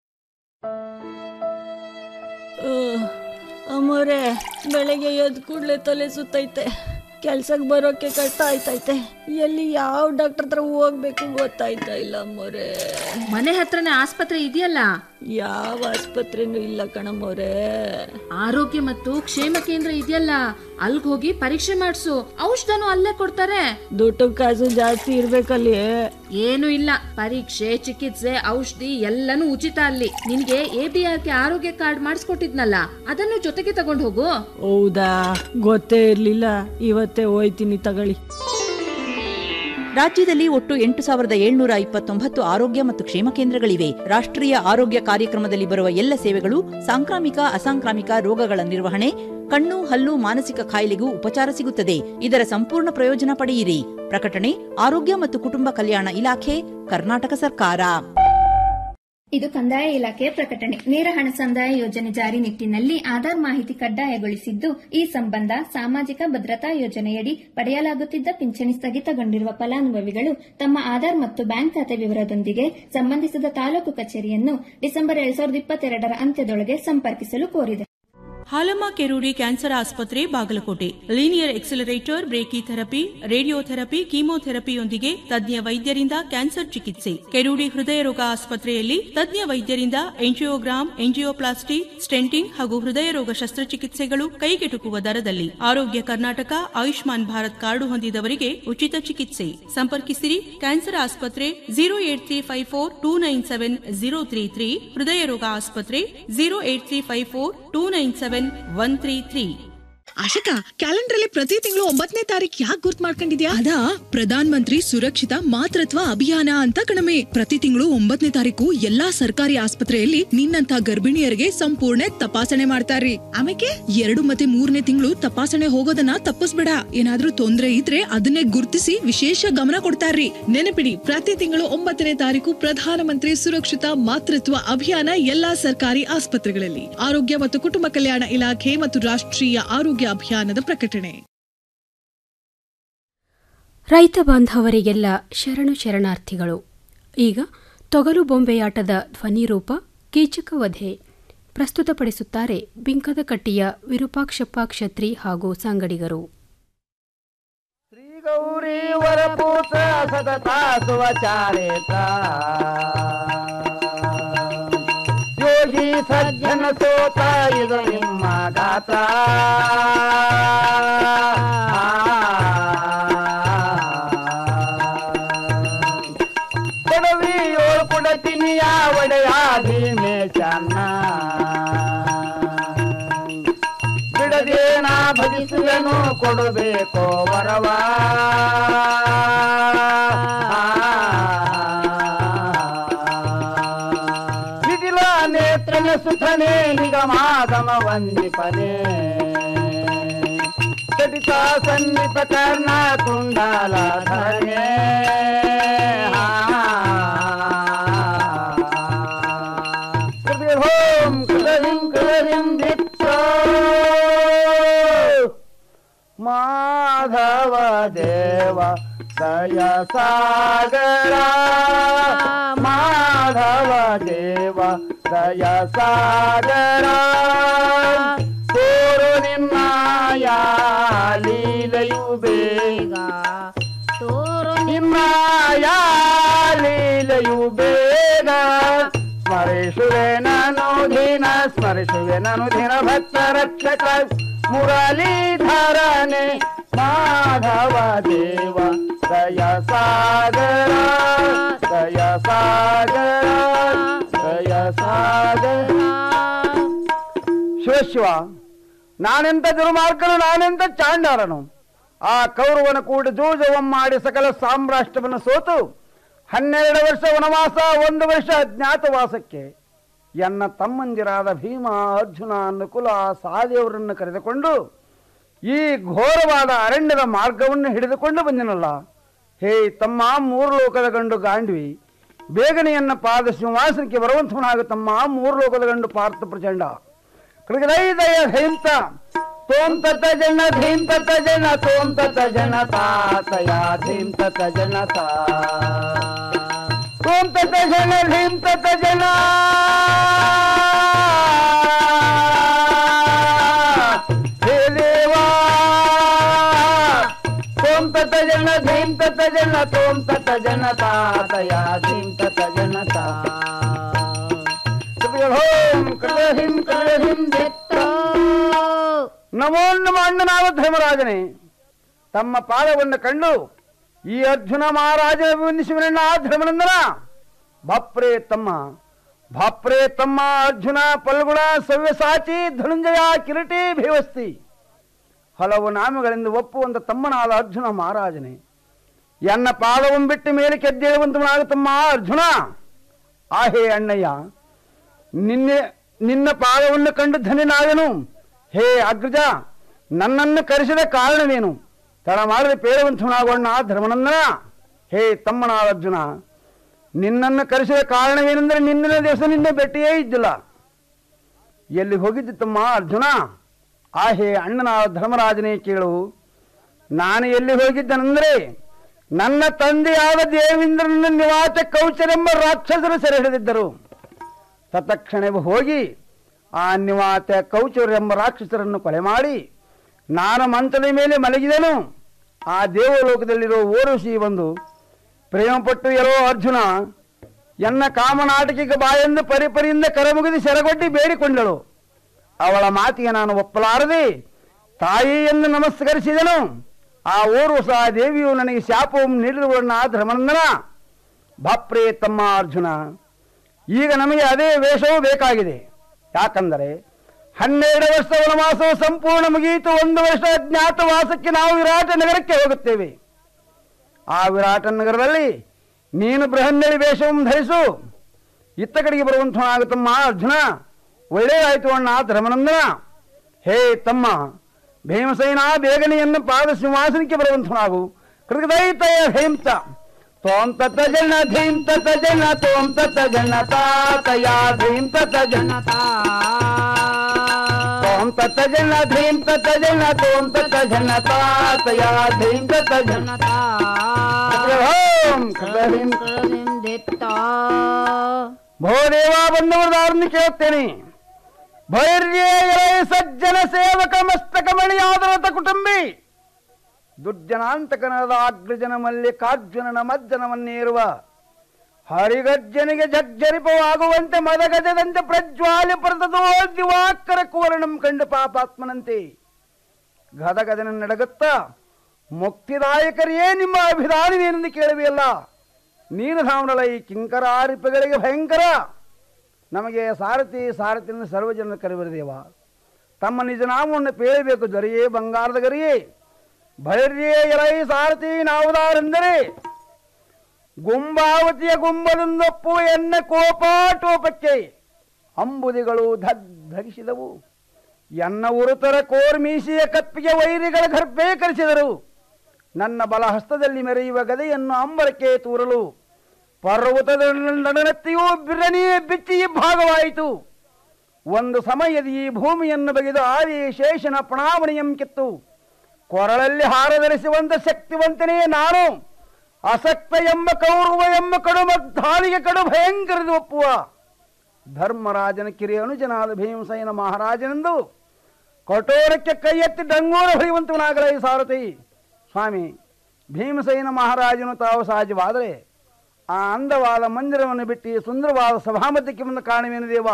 ಅಮ್ಮೋರೆ ಬೆಳಗ್ಗೆ ಎದ್ದು ಕೂಡಲೇ ತಲೆ ಸುತ್ತೈತೆ ಕೆಲ್ಸಕ್ಕೆ ಬರೋಕೆ ಕಷ್ಟ ಆಯ್ತೈತೆ ಎಲ್ಲಿ ಯಾವ ಡಾಕ್ಟರ್ ಹತ್ರ ಹೋಗ್ಬೇಕು ಗೊತ್ತಾಯ್ತಾ ಇಲ್ಲ ಅಮ್ಮೋರೆ ಮನೆ ಹತ್ರನೇ ಆಸ್ಪತ್ರೆ ಇದೆಯಲ್ಲ ಯಾವ ಆಸ್ಪತ್ರೆನೂ ಇಲ್ಲ ಕಣಮ್ಮೋರೆ ಆರೋಗ್ಯ ಮತ್ತು ಕ್ಷೇಮ ಕೇಂದ್ರ ಇದೆಯಲ್ಲ ಅಲ್ಗ್ ಹೋಗಿ ಪರೀಕ್ಷೆ ಮಾಡಿಸು ಔಷಧನು ಅಲ್ಲೇ ಕೊಡ್ತಾರೆ ದುಡ್ಡು ಕಾಸು ಜಾಸ್ತಿ ಇರ್ಬೇಕಲ್ಲಿ ಏನು ಇಲ್ಲ ಪರೀಕ್ಷೆ ಚಿಕಿತ್ಸೆ ಔಷಧಿ ಎಲ್ಲನೂ ಉಚಿತ ಅಲ್ಲಿ ನಿನ್ಗೆ ಎ ಬಿ ಆರ್ ಕೆ ಆರೋಗ್ಯ ಕಾರ್ಡ್ ಮಾಡಿಸ್ಕೊಟ್ಟಿದ್ನಲ್ಲ ಅದನ್ನು ಜೊತೆಗೆ ತಗೊಂಡು ಹೋಗು ಹೌದಾ ಗೊತ್ತೇ ಇರ್ಲಿಲ್ಲ ಇವತ್ತೇ ಹೋಯ್ತೀನಿ ತಗೊಳ್ಳಿ ರಾಜ್ಯದಲ್ಲಿ ಒಟ್ಟು ಎಂಟು ಸಾವಿರದ ಏಳ್ನೂರ ಇಪ್ಪತ್ತೊಂಬತ್ತು ಆರೋಗ್ಯ ಮತ್ತು ಕ್ಷೇಮ ಕೇಂದ್ರಗಳಿವೆ ರಾಷ್ಟ್ರೀಯ ಆರೋಗ್ಯ ಕಾರ್ಯಕ್ರಮದಲ್ಲಿ ಬರುವ ಎಲ್ಲ ಸೇವೆಗಳು ಸಾಂಕ್ರಾಮಿಕ ಅಸಾಂಕ್ರಾಮಿಕ ರೋಗಗಳ ನಿರ್ವಹಣೆ ಕಣ್ಣು ಹಲ್ಲು ಮಾನಸಿಕ ಕಾಯಿಲೆಗೂ ಉಪಚಾರ ಸಿಗುತ್ತದೆ ಇದರ ಸಂಪೂರ್ಣ ಪ್ರಯೋಜನ ಪಡೆಯಿರಿ ಪ್ರಕಟಣೆ ಆರೋಗ್ಯ ಮತ್ತು ಕುಟುಂಬ ಕಲ್ಯಾಣ ಇಲಾಖೆ ಕರ್ನಾಟಕ ಸರ್ಕಾರ ಇದು ಕಂದಾಯ ಇಲಾಖೆಯ ಪ್ರಕಟಣೆ ನೇರ ಹಣ ಸಂದಾಯ ಯೋಜನೆ ಜಾರಿ ನಿಟ್ಟಿನಲ್ಲಿ ಆಧಾರ್ ಮಾಹಿತಿ ಕಡ್ಡಾಯಗೊಳಿಸಿದ್ದು ಈ ಸಂಬಂಧ ಸಾಮಾಜಿಕ ಭದ್ರತಾ ಯೋಜನೆಯಡಿ ಪಡೆಯಲಾಗುತ್ತಿದ್ದ ಪಿಂಚಣಿ ಸ್ಥಗಿತಗೊಂಡಿರುವ ಫಲಾನುಭವಿಗಳು ತಮ್ಮ ಆಧಾರ್ ಮತ್ತು ಬ್ಯಾಂಕ್ ಖಾತೆ ವಿವರದೊಂದಿಗೆ ಸಂಬಂಧಿಸಿದ ತಾಲೂಕು ಕಚೇರಿಯನ್ನು ಡಿಸೆಂಬರ್ ಎರಡ್ ಸಾವಿರದ ಇಪ್ಪತ್ತೆರಡರ ಅಂತ್ಯದೊಳಗೆ ಸಂಪರ್ಕಿಸಲು ಕೋರಿದೆ ಹಾಲಮ್ಮ ಕೆರೂಡಿ ಕ್ಯಾನ್ಸರ್ ಆಸ್ಪತ್ರೆ Bagalkote linear accelerator brachytherapy radiotherapy ಕೀಮೋಥೆರಪಿಯೊಂದಿಗೆ ತಜ್ಞ ವೈದ್ಯರಿಂದ ಕ್ಯಾನ್ಸರ್ ಚಿಕಿತ್ಸೆ ಕೆರೂಡಿ ಹೃದಯ ರೋಗ ಆಸ್ಪತ್ರೆಯಲ್ಲಿ ತಜ್ಞ ವೈದ್ಯರಿಂದ ಎಂಜಿಯೋಗ್ರಾಮ್ ಎಂಜಿಯೋಪ್ಲಾಸ್ಟಿ ಸ್ಟೆಂಟಿಂಗ್ ಹಾಗೂ ಹೃದಯ ರೋಗ ಶಸ್ತ್ರಚಿಕಿತ್ಸೆಗಳು ಕೈಗೆಟುಕುವ ದರದಲ್ಲಿ ಆರೋಗ್ಯ ಕರ್ನಾಟಕ ಆಯುಷ್ಮಾನ್ ಭಾರತ್ ಕಾರ್ಡು ಹೊಂದಿದವರಿಗೆ ಉಚಿತ ಚಿಕಿತ್ಸೆ ಸಂಪರ್ಕಿಸಿರಿ ಕ್ಯಾನ್ಸರ್ ಆಸ್ಪತ್ರೆ zero eight three five four two nine seven zero three three ಹೃದಯ ರೋಗ ಆಸ್ಪತ್ರೆ zero eight three five four two nine seven one three three Ashika calendar ಅಲ್ಲಿ ಪ್ರತಿ ತಿಂಗಳು ಒಂಬತ್ತನೇ ತಾರೀಕು ಯಾಕೆ ಗುರ್ತ್ ಮಾಡ್ಕೊಂಡಿದ್ಯಾ ಅದಾ ಪ್ರಧಾನ ಮಂತ್ರಿ ಸುರಕ್ಷಿತ ಮಾತೃತ್ವ ಅಭಿಯಾನ ಅಂತ ಕಣಮೆ ಪ್ರತಿ ತಿಂಗಳು ಒಂಬತ್ತನೇ ತಾರೀಕು ಎಲ್ಲಾ ಸರ್ಕಾರಿ ಆಸ್ಪತ್ರೆಯಲ್ಲಿ ನಿನ್ನಂತ ಗರ್ಭಿಣಿಯರಿಗೆ ಸಂಪೂರ್ಣ ತಪಾಸಣೆ ಮಾಡ್ತಾರ್ರಿ ಆಮೇಲೆ ಎರಡು ಮತ್ತೆ ಮೂರನೇ ತಿಂಗಳು ತಪಾಸಣೆ ಹೋಗೋದನ್ನ ತಪ್ಪಿಸ್ಬೇಡ ಏನಾದ್ರೂ ತೊಂದ್ರೆ ಇದ್ರೆ ಅದನ್ನೇ ಗುರ್ತಿಸಿ ವಿಶೇಷ ಗಮನ ಕೊಡ್ತಾರ್ರಿ ನೆನಪಿಡಿ ಪ್ರತಿ ತಿಂಗಳು ಒಂಬತ್ತನೇ ತಾರೀಕು ಪ್ರಧಾನ ಮಂತ್ರಿ ಸುರಕ್ಷಿತ ಮಾತೃತ್ವ ಅಭಿಯಾನ ಎಲ್ಲಾ ಸರ್ಕಾರಿ ಆಸ್ಪತ್ರೆಗಳಲ್ಲಿ ಆರೋಗ್ಯ ಮತ್ತು ಕುಟುಂಬ ಕಲ್ಯಾಣ ಇಲಾಖೆ ಮತ್ತು ರಾಷ್ಟ್ರೀಯ ಆರೋಗ್ಯ ಅಭಿಯಾನದ ಪ್ರಕಟಣೆ ರೈತ ಬಾಂಧವರಿಗೆಲ್ಲ ಶರಣು ಶರಣಾರ್ಥಿಗಳು ಈಗ ತೊಗಲು ಬೊಂಬೆಯಾಟದ ಧ್ವನಿರೂಪ ಕೀಚಕವಧೆ ಪ್ರಸ್ತುತಪಡಿಸುತ್ತಾರೆ ಬಿಂಕದಕಟ್ಟಿಯ ವಿರೂಪಾಕ್ಷಪ್ಪ ಕ್ಷತ್ರಿ ಹಾಗೂ ಸಂಗಡಿಗರು ಗೌರಿ ವರಪೂತ ಸತತಾ ಸುವಚಾರೇತ ಯೋಗಿ ಸಜ್ಜನ ಸೋತ ಇದು ನಿಮ್ಮ ಗಾತ್ರ ಕೊಡವಿ ಏಳು ಕೊಡತಿನಿಯ ಒಡೆಯಾದಿ ಮೇಚನ್ನ ಬಿಡದೇನ ಭಜಿಸುವೆನು ಕೊಡಬೇಕು ವರವ ವಿಡಿಲ ನೇತ್ರನ ಸುಖನೆ ನಿಗಮಾಗಮ ವಂದಿಪನೆ ಕಟಿತ ಸನ್ನಿಪ ಕರ್ಣ ಕುಂಡಲ ಧರಣೆ ಓಂ ಕೃತ ದೇವ ದಯ ಸಾಗರ ಮಾಧವ ದೇವ ದಯ ಸಾಗರ ತೋರು ನಿಮ್ಮಯ ಲೀಲೆಯು ಬೇಗ ತೋರು ನಿಮ್ಮಯ ಲೀಲೆಯು ಬೇಗ ಸ್ಮರಿಸುವೆ ನಾನು ದಿನ ಸ್ಮರಿಸುವೆ ನಾನು ದಿನ ಭಕ್ತ ರಕ್ಷಕ ಮುರಳೀಧರನೆ ಮಾಧವ ದೇವ ದಯ ಸಾಗರ ದಯ ಸಾಗರ ದಯ ಸಾಗರ ಶಿವಶಿವ ನಾನೆಂತ ದುರ್ಮಾರ್ಗನು ನಾನೆಂತ ಚಾಂಡಾರನು ಆ ಕೌರವನ ಕೂಡ ಜೂಜವಂ ಮಾಡಿ ಸಕಲ ಸಾಮ್ರಾಷ್ಟ್ರವನ್ನು ಸೋತು ಹನ್ನೆರಡು ವರ್ಷ ವನವಾಸ ಒಂದು ವರ್ಷ ಅಜ್ಞಾತವಾಸಕ್ಕೆ ಎನ್ನ ತಮ್ಮಂದಿರಾದ ಭೀಮ ಅರ್ಜುನ ನಕುಲ ಸಹದೇವರನ್ನು ಕರೆದುಕೊಂಡು ಈ ಘೋರವಾದ ಅರಣ್ಯದ ಮಾರ್ಗವನ್ನು ಹಿಡಿದುಕೊಂಡು ಬಂದಿನಲ್ಲ ಹೇ ತಮ್ಮ ಮೂರು ಲೋಕದ ಗಂಡು ಗಾಂಡ್ವಿ ಬೇಗನೆಯನ್ನ ಪಾದ ಸಿಂಹಾಸನಕ್ಕೆ ಬರುವಂತವನಾಗ ತಮ್ಮ ಮೂರು ಲೋಕದ ಗಂಡು ಪಾರ್ಥ ಪ್ರಚಂಡ ಕೃಗದಯ ಧೈಂತ ತೋಂ ತತ ಜನ ಧೀಂ ತತ ಜನ ತೋಂ ತತ ಜನ ತಾತಯ ಧೀಂ ತತ ಜನ ತಾ ತೋಂ ತತ ಜನ ಧೀಂ ತತ ಜನ ಹೇ ದೇವಾ ತೋಂ ತತ ಜನ ಧೀಂ ತತ ಜನ ತೋಂ ತತ ಜನ ತಾತಯ ಧೀಂ ತತ ಜನ ತಾ ಓಂ ಕೃಹಿಂ ಕೃಹಿಂ ದಿತ್ತ ನಮೋ ನಮ ಅಣ್ಣನಾದ ಧರ್ಮರಾಜನೇ ತಮ್ಮ ಪಾದವನ್ನು ಕಂಡು ಈ ಅರ್ಜುನ ಮಹಾರಾಜನ ವಂದಿಸುವನಣ್ಣ ಧರ್ಮನಂದನ ಬಾಪ್ರೇ ತಮ್ಮ ಬಾಪ್ರೇ ತಮ್ಮ ಅರ್ಜುನ ಪಲ್ಗುಣ ಸವ್ಯಸಾಚಿ ಧನುಂಜಯ ಕಿರೀಟಿ ಭೇವಸ್ತಿ ಹಲವು ನಾಮಗಳಿಂದ ಒಪ್ಪುವಂತ ತಮ್ಮನಾದ ಅರ್ಜುನ ಮಹಾರಾಜನೇ ಎನ್ನ ಪಾದವನ್ನು ಬಿಟ್ಟು ಮೇಲೆ ಕೆದ್ದೇಳುವಂತವನಾಗ ತಮ್ಮ ಅರ್ಜುನ ಆಹೇ ಅಣ್ಣಯ್ಯ ನಿನ್ನೆ ನಿನ್ನ ಪಾದವನ್ನು ಕಂಡು ಧನ್ಯನಾದನು ಹೇ ಅಗ್ರಜ ನನ್ನನ್ನು ಕರೆಸಿದ ಕಾರಣವೇನು ತಡ ಮಾಡದೆ ಪೇಳುವಂತವನಾಗೋಣ ಧರ್ಮನಂದನ ಹೇ ತಮ್ಮನಾದ ಅರ್ಜುನ ನಿನ್ನನ್ನು ಕರೆಸಿದ ಕಾರಣವೇನೆಂದರೆ ನಿನ್ನಿನ ದಿವಸ ನಿನ್ನೆ ಭೇಟಿಯೇ ಇದ್ದಿಲ್ಲ ಎಲ್ಲಿ ಹೋಗಿದ್ದು ತಮ್ಮ ಅರ್ಜುನ ಆ ಹೇ ಅಣ್ಣನಾದ ಧರ್ಮರಾಜನೇ ಕೇಳು ನಾನು ಎಲ್ಲಿ ಹೋಗಿದ್ದನೆಂದರೆ ನನ್ನ ತಂದೆಯಾದ ದೇವೇಂದ್ರನ ನಿವಾಸ ಕೌಚರೆಂಬ ರಾಕ್ಷಸರು ಸೆರೆ ಹಿಡಿದಿದ್ದರು ತತ್ಕ್ಷಣ ಹೋಗಿ ಆ ನಿವಾತ ಕೌಚರೆಂಬ ರಾಕ್ಷಸರನ್ನು ಕೊಲೆ ಮಾಡಿ ನಾನು ಮಂಚದ ಮೇಲೆ ಮಲಗಿದನು ಆ ದೇವಲೋಕದಲ್ಲಿರೋ ಓರುಷಿ ಬಂದು ಪ್ರೇಮಪಟ್ಟು ಎಲ್ಲೋ ಅರ್ಜುನ ಎನ್ನ ಕಾಮನಾಟಕಿಗೆ ಬಾಯೆಂದು ಪರಿಪರಿಯಿಂದ ಕರಮುಗಿದು ಸೆರಗೊಡ್ಡಿ ಬೇಡಿಕೊಂಡಳು ಅವಳ ಮಾತಿಗೆ ನಾನು ಒಪ್ಪಲಾರದೆ ತಾಯಿ ಎಂದು ನಮಸ್ಕರಿಸಿದನು ಆ ಓರು ಸಹ ದೇವಿಯು ನನಗೆ ಶಾಪವನ್ನು ನೀಡಿರುವನ್ನ ಧರ್ಮನಂದನ ಬಾಪ್ರೇ ತಮ್ಮ ಅರ್ಜುನ ಈಗ ನಮಗೆ ಅದೇ ವೇಷವೂ ಬೇಕಾಗಿದೆ ಯಾಕಂದರೆ ಹನ್ನೆರಡು ವರ್ಷ ವನವಾಸವು ಸಂಪೂರ್ಣ ಮುಗಿಯಿತು ಒಂದು ವರ್ಷ ಅಜ್ಞಾತವಾಸಕ್ಕೆ ನಾವು ವಿರಾಟ ನಗರಕ್ಕೆ ಹೋಗುತ್ತೇವೆ ಆ ವಿರಾಟ ನಗರದಲ್ಲಿ ನೀನು ಬೃಹನ್ನಳಿ ವೇಷವನ್ನು ಧರಿಸು ಇತ್ತ ಕಡೆಗೆ ಬರುವಂತವನಾಗ ತಮ್ಮ ಅರ್ಜುನ ಒಳ್ಳೆಯದಾಯಿತು ಅಣ್ಣ ಧರ್ಮನಂದನ ಹೇ ತಮ್ಮ ಭೀಮಸೇನ ಬೇಗನೆಯನ್ನು ಪಾದ ಸಿಂಹಾಸನಕ್ಕೆ ಬರುವಂತವನಾಗು ಕೃಗದೈತಯ ಹೇಂತ ತೋಂ ತತ ಜನ ಧೀಂ ತತ ಜನ ತೋಂ ತತ ಜನ ತಾತಯ ಧೀಂ ತತ ಜನ ತಾ ತೋಂ ತತ ಜನ ಧೀಂ ತತ ಜನ ತೋಂ ತತ ಜನ ತಾತಯ ಧೀಂ ತತ ಜನ ತಾ ಓಂ ಕೃಹಿಂ ಕೃಹಿಂ ದಿತ್ತ ಭೋದೇವ ಬಂದವರದಾರನ್ನು ಕೇಳುತ್ತೇನೆ ಭೈರ್ಯೇ ಸಜ್ಜನ ಸೇವಕ ಮಸ್ತಕ ಮಣಿಯಾದರತ ಕುಟುಂಬಿ ದುರ್ಜನಾಂತಕನಾದ ಅಗ್ರಜನ ಮಲ್ಲಿಕಾರ್ಜುನನ ಮಜ್ಜನವನ್ನೇರುವ ಹರಿಗಜ್ಜನಿಗೆ ಜಗ್ಜರಿಪವಾಗುವಂತೆ ಮದಗಜದಂತೆ ಪ್ರಜ್ವಾಲಿ ಪರದೋ ದಿವಾಕರ ಕುವರ್ಣಂ ಕಂಡು ಪಾಪಾತ್ಮನಂತೆ ಗದಗದನ ನಡಗುತ್ತ ಮುಕ್ತಿದಾಯಕರಿಯೇ ನಿಮ್ಮ ಅಭಿಧಾನವೇನೆಂದು ಕೇಳುವೆಯಲ್ಲ ನೀನು ಧಾಮನಳ ಈ ಕಿಂಕರಾರಿಪಗಳಿಗೆ ಭಯಂಕರ ನಮಗೆ ಸಾರಥಿ ಸಾರಥಿಯನ್ನು ಸರ್ವಜನ ಕರೆಬರದೇವ ತಮ್ಮ ನಿಜ ನಾಮವನ್ನು ಪೇಳಬೇಕು ದೊರೆಯೇ ಬಂಗಾರದ ಗರಿಯೇ ಭೈರ್ಯೇ ಎಲೈ ಸಾರಥಿ ನಾವುದಾರೆಂದರೆ ಗುಂಬಾವತಿಯ ಗುಂಬಲೊಂದೊಪ್ಪು ಎನ್ನ ಕೋಪಾಟೋಪಕ್ಕೆ ಅಂಬುದಿಗಳು ಧಗಿಸಿದವು ಎನ್ನ ಉರುತರ ಕೋರ್ಮೀಸಿಯ ಕಪ್ಪಿಗೆ ವೈರಿಗಳ ಗರ್ಭೆ ಕರೆಸಿದರು ನನ್ನ ಬಲಹಸ್ತದಲ್ಲಿ ಮೆರೆಯುವ ಗದೆಯನ್ನು ಅಂಬರಕ್ಕೆ ತೂರಲು ಪರ್ವತದ ನಡನತ್ತೆಯೂ ಬಿರನಿಯೇ ಬಿಚ್ಚಿ ಭಾಗವಾಯಿತು ಒಂದು ಸಮಯದ ಈ ಭೂಮಿಯನ್ನು ಬಗೆದು ಆದಿ ಶೇಷನ ಪ್ರಣಾವಣಿಯಂ ಕಿತ್ತು ಕೊರಳಲ್ಲಿ ಹಾರ ಧರಿಸುವಂತ ಶಕ್ತಿವಂತನೇ ನಾನು ಅಸಕ್ತ ಎಂಬ ಕೌರವ ಎಂಬ ಕಡು ಮಗ್ಧಾಲಿಗೆ ಕಡು ಭಯಂಕರದು ಒಪ್ಪುವ ಧರ್ಮರಾಜನ ಕಿರಿಯ ಅನುಜನಾದ ಭೀಮಸೇನ ಮಹಾರಾಜನೆಂದು ಕಠೋರಕ್ಕೆ ಕೈ ಎತ್ತಿ ಡಂಗೂರ ಹೊಡೆಯುವಂತವನಾಗಲ ಈ ಸಾರಥಿ ಸ್ವಾಮಿ ಭೀಮಸೇನ ಮಹಾರಾಜನು ತಾವು ಸಹಜವಾದರೆ ಆ ಅಂದವಾದ ಮಂದಿರವನ್ನು ಬಿಟ್ಟು ಈ ಸುಂದರವಾದ ಸಭಾಮಧ್ಯಕ್ಕೆ ಬಂದ ಕಾರಣವೇನು ದೇವ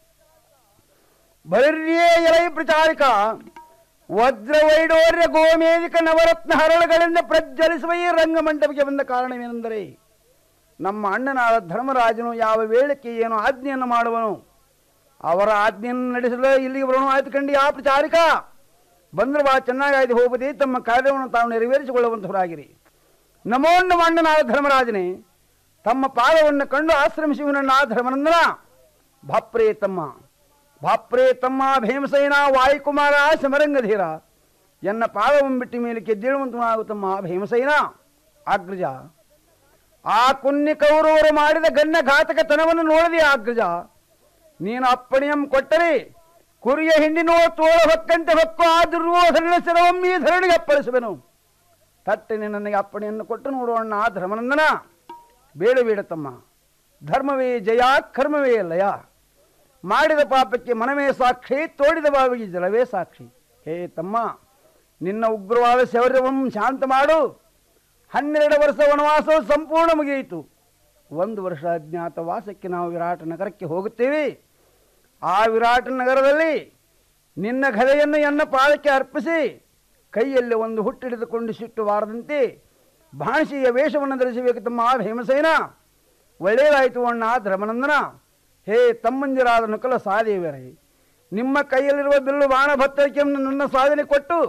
ಬಳಿರ್ಯೇ ಎಲೈ ಪ್ರಚಾರಿಕ ವಜ್ರ ವೈಡೋರ್ಯ ಗೋಮೇದಿಕ ನವರತ್ನ ಹರಳುಗಳಿಂದ ಪ್ರಜ್ವಲಿಸುವ ಈ ರಂಗಮಂಟಪಕ್ಕೆ ಬಂದ ಕಾರಣವೇನೆಂದರೆ ನಮ್ಮ ಅಣ್ಣನಾದ ಧರ್ಮರಾಜನು ಯಾವ ವೇಳಕ್ಕೆ ಏನು ಆಜ್ಞೆಯನ್ನು ಮಾಡುವನು ಅವರ ಆಜ್ಞೆಯನ್ನು ನಡೆಸಲು ಇಲ್ಲಿಗೆ ಬರೋಣ ಆಯ್ತು ಕಂಡು ಆ ಪ್ರಚಾರಿಕ ಬಂದ್ರೆ ಬಾ ಚೆನ್ನಾಗಾಯ್ತು ಹೋಗದೆ ತಮ್ಮ ಕಾರ್ಯವನ್ನು ತಾವು ನೆರವೇರಿಸಿಕೊಳ್ಳುವಂತವರಾಗಿರಿ ನಮೋ ನಮ್ಮ ಅಣ್ಣನಾದ ಧರ್ಮರಾಜನೇ ತಮ್ಮ ಪಾದವನ್ನು ಕಂಡು ಆಶ್ರಮಿಸುವನನ್ನ ಧರ್ಮನಂದನ ಭಾಪ್ರೇ ತಮ್ಮ ಭಾಪ್ರೇ ತಮ್ಮ ಭೀಮಸೇನ ವಾಯುಕುಮಾರ ಸಮರಂಗಧೀರ ಎನ್ನ ಪಾದವನ್ನು ಬಿಟ್ಟ ಮೇಲೆ ಗೆದ್ದೇಳುವಂತನಾಗು ತಮ್ಮ ಭೀಮಸೇನ ಅಗ್ರಜ ಆ ಕುನ್ನಿ ಕೌರವರು ಮಾಡಿದ ಗಣ್ಯ ಘಾತಕತನವನ್ನು ನೋಡಿದೆ ಅಗ್ರಜ ನೀನು ಅಪ್ಪಣೆಯಂ ಕೊಟ್ಟರೆ ಕುರಿಯ ಹಿಂಡಿನೋ ತೋಳ ಹೊಕ್ಕಂತೆ ಹೊಕ್ಕು ಆ ದುರ್ಯೋಧನ ಶಿರವಮ್ಮಿ ಧರಣಿಗೆ ಅಪ್ಪಳಿಸುವೆನು ತಟ್ಟನೆ ನನಗೆ ಅಪ್ಪಣೆಯನ್ನು ಕೊಟ್ಟು ನೋಡೋಣ ಆ ಧರ್ಮನಂದನ ಬೇಡ ಬೇಡ ತಮ್ಮ ಧರ್ಮವೇ ಜಯ ಕರ್ಮವೇ ಲಯ ಮಾಡಿದ ಪಾಪಕ್ಕೆ ಮನವೇ ಸಾಕ್ಷಿ ತೋಡಿದ ಬಾವಿಗೆ ಜಲವೇ ಸಾಕ್ಷಿ ಹೇ ತಮ್ಮ ನಿನ್ನ ಉಗ್ರವಾದ ಶೌರ್ಯವನ್ನು ಶಾಂತ ಮಾಡು ಹನ್ನೆರಡು ವರ್ಷ ವನವಾಸವು ಸಂಪೂರ್ಣ ಮುಗಿಯಿತು ಒಂದು ವರ್ಷ ಅಜ್ಞಾತವಾಸಕ್ಕೆ ನಾವು ವಿರಾಟ ನಗರಕ್ಕೆ ಹೋಗುತ್ತೇವೆ ಆ ವಿರಾಟ ನಗರದಲ್ಲಿ ನಿನ್ನ ಗದೆಯನ್ನು ಎನ್ನ ಪಾದಕ್ಕೆ ಅರ್ಪಿಸಿ ಕೈಯಲ್ಲಿ ಒಂದು ಹುಟ್ಟಿಡಿದುಕೊಂಡು ಸಿಟ್ಟು ಬಾರದಂತೆ ಭಾಷೆಯ ವೇಷವನ್ನು ಧರಿಸಬೇಕು ತಮ್ಮ ಭೀಮಸೇನ ಒಳ್ಳೆಯದಾಯಿತು ಅಣ್ಣ ಧರ್ಮನಂದನ ಹೇ ತಮ್ಮಂದಿರಾದ ನಕಲ ಸಾದೇವರೇ ನಿಮ್ಮ ಕೈಯಲ್ಲಿರುವ ಬಿಲ್ಲು ಬಾಣ ಭತ್ತರಿಕೆಯನ್ನು ನನ್ನ ಸಾಧನೆ ಕೊಟ್ಟು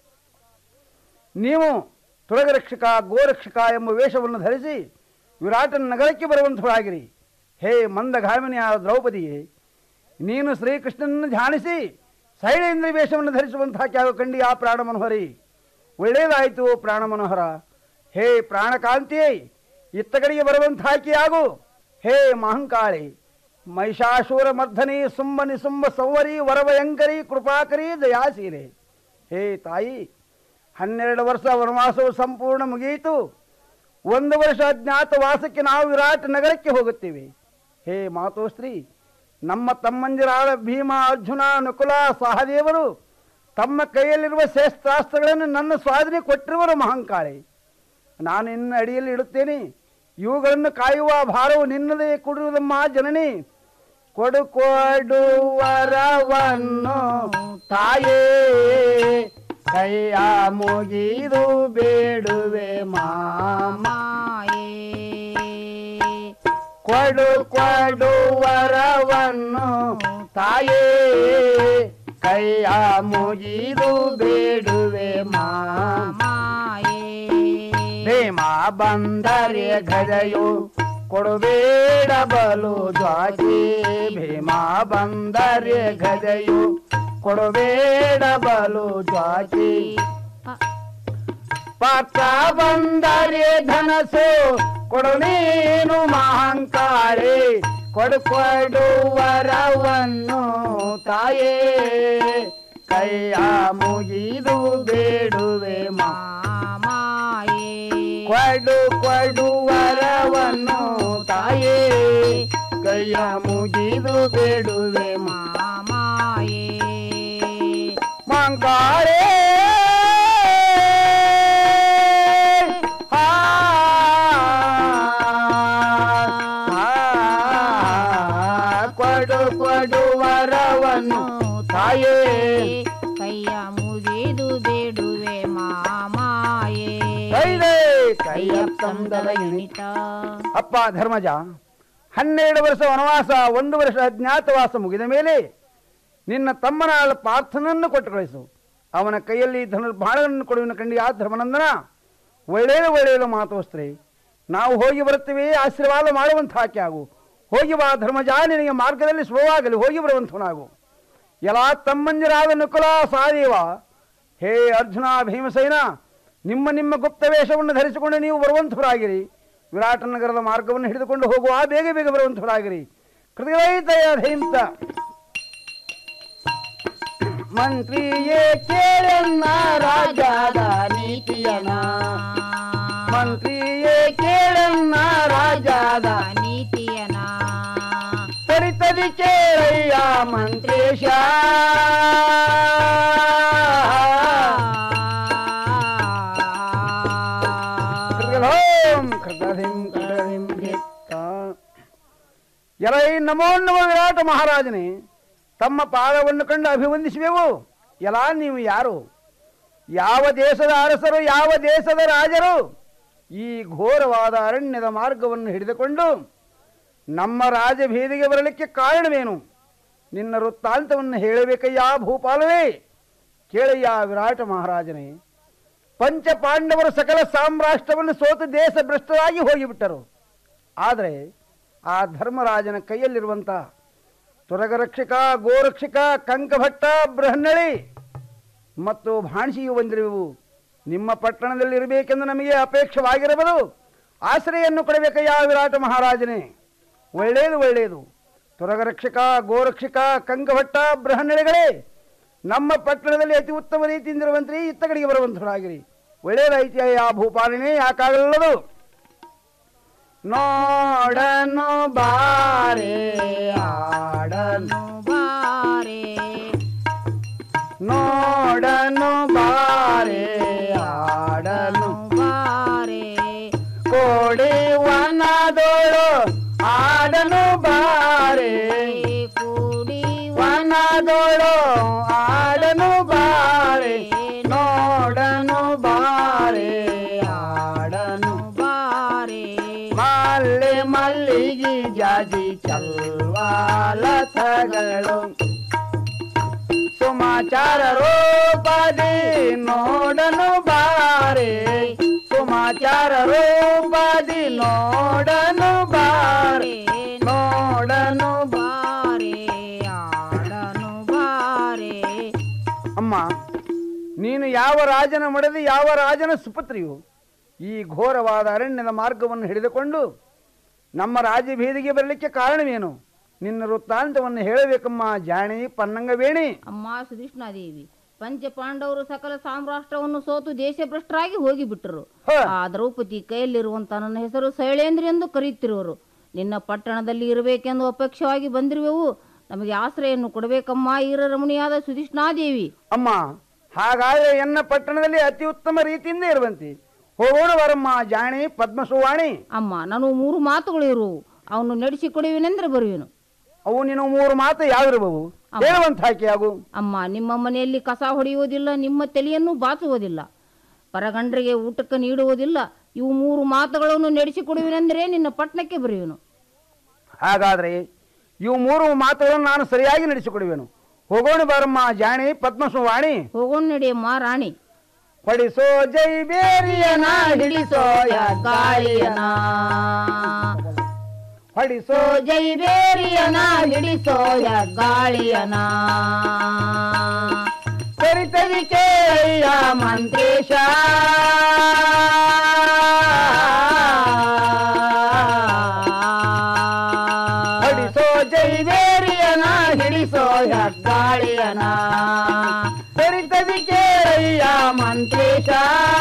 ನೀವು ತುಳಗರಕ್ಷಕ ಗೋರಕ್ಷಕ ಎಂಬ ವೇಷವನ್ನು ಧರಿಸಿ ವಿರಾಟನ ನಗರಕ್ಕೆ ಬರುವಂತರಾಗಿರಿ ಹೇ ಮಂದಗಾಮಿನಿಯಾದ ದ್ರೌಪದಿಯೇ ನೀನು ಶ್ರೀಕೃಷ್ಣನನ್ನು ಧ್ಯಾನಿಸಿ ಶೈಲೇಂದ್ರ ವೇಷವನ್ನು ಧರಿಸುವಂತಹ ಕ್ಯಾವ ಕಂಡಿ ಆ ಪ್ರಾಣ ಮನೋಹರಿ ಒಳ್ಳೆಯದಾಯಿತು ಪ್ರಾಣ ಮನೋಹರ ಹೇ ಪ್ರಾಣಕಾಂತಿಯೇ ಇತ್ತ ಕಡೆಗೆ ಬರುವಂತಾಕಿ ಆಗು ಹೇ ಮಹಂಕಾಳಿ ಮಹಿಷಾಶೂರ ಮರ್ಧನಿ ಸುಂಬನಿ ಸುಂಬ ಸೌವರಿ ವರವಯಂಕರಿ ಕೃಪಾಕರಿ ದಯಾಸೀರೆ ಹೇ ತಾಯಿ ಹನ್ನೆರಡು ವರ್ಷ ವನವಾಸವು ಸಂಪೂರ್ಣ ಮುಗಿಯಿತು ಒಂದು ವರ್ಷ ಅಜ್ಞಾತವಾಸಕ್ಕೆ ನಾವು ವಿರಾಟ್ ನಗರಕ್ಕೆ ಹೋಗುತ್ತೇವೆ ಹೇ ಮಾತೋಶ್ರೀ ನಮ್ಮ ತಮ್ಮಂದಿರಾದ ಭೀಮ ಅರ್ಜುನ ನಕುಲ ಸಹದೇವರು ತಮ್ಮ ಕೈಯಲ್ಲಿರುವ ಶಸ್ತ್ರಾಸ್ತ್ರಗಳನ್ನು ನನ್ನ ಸ್ವಾಧೀನ ಕೊಟ್ಟಿರುವರು ಮಹಂಕಾಳಿ ನಾನು ಇನ್ನು ಅಡಿಯಲ್ಲಿ ಇಡುತ್ತೇನೆ ಇವುಗಳನ್ನು ಕಾಯುವ ಭಾರವು ನಿನ್ನದೇ ಕೊಡುವುದಮ್ಮ ಜನನಿ ಕೊಡು ಕೊಡುವರವನ್ನು ತಾಯೇ ಕೈಯ ಮುಗಿದು ಬೇಡುವೆ ಮಾಮಾಯೇ ಕೊಡು ಕೊಡುವರವನ್ನು ತಾಯೇ ಕೈಯ ಮುಗಿದು ಬೇಡುವೆ ಮಾಮಾಯೇ ಭೀಮ ಬಂದರೆ ಗದೆಯು ಕೊಡಬೇಡ ಬಲು ದ್ವಾಕಿ ಭೀಮ ಬಂದರೆ ಗದೆಯು ಕೊಡಬೇಡ ಬಲು ದ್ವಾಕಿ ಪಾತ್ರ ಬಂದರೆ ಧನಸು ಕೊಡು ನೀನು ಮಹಂಕಾಳಿ ಕೊಡು ಕೊಡುವರವನ್ನು ತಾಯೇ ಕೈಯ ಮುಗಿದು ಬೇಡುವೆ ಮಾಮಾಯೇ ಕೊಡು ಕೊಡುವರವನ್ನು ತಾಯೇ ಕೈಯ ಮುಗಿದು ಬೇಡುವೆ ಮಾಮಾಯೇ ಮಂಕಾರೇ ಕೊಡು ಕೊಡುವರವನ್ನು ತಾಯೇ ಕೈಯ ಮುಗಿದು ಬೇಡುವೆ ಮಾಮಾಯೇ ಕೈದೆ ಕೈಯ ತಂದರ ಎಣಿತ ಅಪ್ಪ ಧರ್ಮಜ ಹನ್ನೆರಡು ವರ್ಷ ವನವಾಸ ಒಂದು ವರ್ಷ ಅಜ್ಞಾತವಾಸ ಮುಗಿದ ಮೇಲೆ ನಿನ್ನ ತಮ್ಮನಾದ ಪಾರ್ಥನನ್ನು ಕೊಟ್ಟು ಕಳಿಸು ಅವನ ಕೈಯಲ್ಲಿ ಧನುರ್ಬಾಣಗಳನ್ನು ಕೊಡುವಿನ ಕಂಡು ಆ ಧರ್ಮನಂದನ ಒಳ್ಳೆಯ ಒಳ್ಳೆಯ ಮಾತೋಸ್ತ್ರೆ ನಾವು ಹೋಗಿ ಬರುತ್ತೇವೆ ಆಶೀರ್ವಾದ ಮಾಡುವಂಥ ಆಕೆ ಆಗು ಹೋಗಿ ಬಾ ಧರ್ಮಜ ನಿನಗೆ ಮಾರ್ಗದಲ್ಲಿ ಶುಭವಾಗಲಿ ಹೋಗಿ ಬರುವಂಥವನಾಗು ಎಲ್ಲ ತಮ್ಮಂದಿರಾದ ನಕುಲ ಸಾದೇವ ಹೇ ಅರ್ಜುನ ಭೀಮಸೇನ ನಿಮ್ಮ ನಿಮ್ಮ ಗುಪ್ತ ವೇಷವನ್ನು ಧರಿಸಿಕೊಂಡು ನೀವು ಬರುವಂಥವರಾಗಿರಿ ವಿರಾಟ ನಗರದ ಮಾರ್ಗವನ್ನು ಹಿಡಿದುಕೊಂಡು ಹೋಗುವ ಬೇಗ ಬೇಗ ಬರುವಂಥವರಾಗಿರಿ ಕೃತಿರೈತಯ ಧೈಂತ ಮಂತ್ರಿಯೇ ಕೇಳನ್ನ ರಾಜಾದ ನೀತಿಯನ ಮಂತ್ರಿಯೇ ಕೇಳನ್ನ ರಾಜಾದ ನೀತಿಯನ ತರಿತದಿ ಕೇಳಯ್ಯ ಮಂತ್ರೇಶ ಕೃತಘೋಂ ಕೃತಧಿಂ ಕೃತಧಿಂ ಧಿತ್ತ. ಎಲೈ ನಮೋ ನಮ ವಿರಾಟ ಮಹಾರಾಜನೇ ತಮ್ಮ ಪಾದವನ್ನು ಕಂಡು ಅಭಿವಂದಿಸುವೆವು ಎಲ್ಲ ನೀವು ಯಾರು ಯಾವ ದೇಶದ ಅರಸರು ಯಾವ ದೇಶದ ರಾಜರು ಈ ಘೋರವಾದ ಅರಣ್ಯದ ಮಾರ್ಗವನ್ನು ಹಿಡಿದುಕೊಂಡು ನಮ್ಮ ರಾಜಭೇದಿಗೆ ಬರಲಿಕ್ಕೆ ಕಾರಣವೇನು ನಿನ್ನ ವೃತ್ತಾಂತವನ್ನು ಹೇಳಬೇಕಯ್ಯ ಭೂಪಾಲವೇ ಕೇಳಯ್ಯ ವಿರಾಟ ಮಹಾರಾಜನೇ ಪಂಚ ಪಾಂಡವರು ಸಕಲ ಸಾಮ್ರಾಷ್ಟ್ರವನ್ನು ಸೋತು ದೇಶ ಭ್ರಷ್ಟರಾಗಿ ಹೋಗಿಬಿಟ್ಟರು ಆದರೆ ಆ ಧರ್ಮರಾಜನ ಕೈಯಲ್ಲಿರುವಂಥ ತುರಗರಕ್ಷಕ ಗೋರಕ್ಷಕ ಕಂಕಭಟ್ಟ ಬೃಹನ್ನಳಿ ಮತ್ತು ಭಾಣಿಸಿಯು ಬಂದಿರುವೆವು ನಿಮ್ಮ ಪಟ್ಟಣದಲ್ಲಿ ಇರಬೇಕೆಂದು ನಮಗೆ ಅಪೇಕ್ಷವಾಗಿರಬಹುದು ಆಶ್ರಯನ್ನು ಕೊಡಬೇಕಯ್ಯ ವಿರಾಟ ಮಹಾರಾಜನೇ ಒಳ್ಳೆಯದು ಒಳ್ಳೆಯದು ತುರಗರಕ್ಷಕ ಗೋರಕ್ಷಕ ಕಂಕಭಟ್ಟ ಬೃಹನ್ನಳಿಗಳೇ ನಮ್ಮ ಪಟ್ಟಣದಲ್ಲಿ ಅತಿ ಉತ್ತಮ ರೀತಿಯಿಂದಿರುವಂತ್ರಿ ಇತ್ತ ಕಡೆಗೆ ಬರುವಂತರಾಗಿರಿ ಒಳ್ಳೆಯದಾಯ್ತು ಆ ಭೂಪಾಲನೆ ಯಾಕಾಗಲ್ಲದು ನೋಡನು ಬಾರೆ ಆಡನು ಬಾರೆ ನೋಡನು ಬಾರೆ ಆಡನು ಬಾರೆ ಕೋಡಿ ವನದೋಳು ಆಡನು ಬಾರೆ ಕೂಡಿ ವನದೋಳು ಆಡನು ಬಾರೆ ನೋಡನು ಬಾರೆ ಆಡನು ಬಾರೆ ಮಲ್ಲೆ ಮಲ್ಲಿಗೆ ಜಾಜಿ ಚಲ್ವಾಲಥಗಳು ಸುಮಾಚಾರ ರೂಪದಿ ನೋಡನು ಬಾರೆ ಸುಮಾಚಾರ ರೂಪದಿ ನೋಡನು ಬಾರೆ ನೋಡನು ಬಾರೆ ಆಡನು ಬಾರೆ ಅಮ್ಮ ನೀನು ಯಾವ ರಾಜನ ಮಡದಿ ಯಾವ ರಾಜನ ಸುಪುತ್ರಿಯು ಈ ಘೋರವಾದ ಅರಣ್ಯದ ಮಾರ್ಗವನ್ನು ಹಿಡಿದುಕೊಂಡು ನಮ್ಮ ರಾಜಬೀದಿಗೆ ಬರಲಿಕ್ಕೆ ಕಾರಣವೇನು ನಿನ್ನ ವೃತ್ತಾಂತವನ್ನು ಹೇಳಬೇಕಮ್ಮ ಜಾಣಿ ಪನ್ನಂಗವೇಣಿ ಅಮ್ಮ ಸುಧಿಷ್ಣಾದೇವಿ ಪಂಚ ಪಾಂಡವರು ಸಕಲ ಸಾಮ್ರಾಷ್ಟ್ರವನ್ನು ಸೋತು ದೇಶಭ್ರಷ್ಟರಾಗಿ ಹೋಗಿಬಿಟ್ಟರು ಆ ದ್ರೌಪದಿ ಕೈಯಲ್ಲಿರುವಂತ ನನ್ನ ಹೆಸರು ಶೈಲೇಂದ್ರ ಎಂದು ಕರೆಯುತ್ತಿರುವರು ನಿನ್ನ ಪಟ್ಟಣದಲ್ಲಿ ಇರಬೇಕೆಂದು ಅಪೇಕ್ಷವಾಗಿ ಬಂದಿರುವೆವು ನಮಗೆ ಆಶ್ರಯನ್ನು ಕೊಡಬೇಕಮ್ಮ ಈರ ರಮಣಿಯಾದ ಸುಧಿಷ್ಣಾದೇವಿ ಅಮ್ಮ ಹಾಗಾದ್ರೆ ಎನ್ನ ಪಟ್ಟಣದಲ್ಲಿ ಅತಿ ಉತ್ತಮ ರೀತಿಯಿಂದ ಇರುವಂತೆ ಹೋಗೋಣ ಬರಮ್ಮ ಜಾಣಿ ಪದ್ಮಸುವಾಣಿ ಅಮ್ಮ ನಾನು ಮೂರು ಮಾತುಗಳು ಇರುವು ಅವನು ನಡೆಸಿಕೊಡುವೆನೆಂದ್ರೆ ಬರುವೆನು ಅವು ನೀನು ಮೂರು ಮಾತು ಯಾವಿರಬಹುವು ಹೇಳುವಂತ ಹಾಕಿ ಆಗು ಅಮ್ಮ ನಿಮ್ಮ ಮನೆಯಲ್ಲಿ ಕಸ ಹೊಡೆಯುವುದಿಲ್ಲ ನಿಮ್ಮ ತಲೆಯನ್ನು ಬಾಚುವುದಿಲ್ಲ ಪರಗಂಡ್ರಿಗೆ ಊಟಕ್ಕೆ ನೀಡುವುದಿಲ್ಲ ಇವು ಮೂರು ಮಾತುಗಳನ್ನು ನಡೆಸಿಕೊಡುವೆನೆಂದರೆ ನಿನ್ನ ಪಟ್ಟಣಕ್ಕೆ ಬರೆಯುವೆನು ಹಾಗಾದ್ರೆ ಇವು ಮೂರು ಮಾತುಗಳನ್ನು ನಾನು ಸರಿಯಾಗಿ ನಡೆಸಿಕೊಡುವೆನು ಹೋಗೋಣ ಬಾರಮ್ಮ ಜಾಣಿ ಪದ್ಮಸುವಾಣಿ ಹೋಗೋಣ ನಡೆಯಮ್ಮ ರಾಣಿ ಹೊಡಿಸೋ ಜೈ ಬೇರಿಯನ ಹಿಡಿಸೋ ಗಾಳಿಯನ ಹೊಡಿಸೋ ಜೈ ಬೇರಿಯನ ಹಿಡಿಸೋ ಗಾಳಿಯನ ಸರಿತವಿ ಕೇಳಯ್ಯ ಮಂತ್ರೇಶ ಹೊಡಿಸೋ ಜೈ ಬೇರಿಯನ ಹಿಡಿಸೋ ಗಾಳಿಯನ ಸರಿತವಿ ಕೇಳಯ್ಯ ಮಂತ್ರೇಶ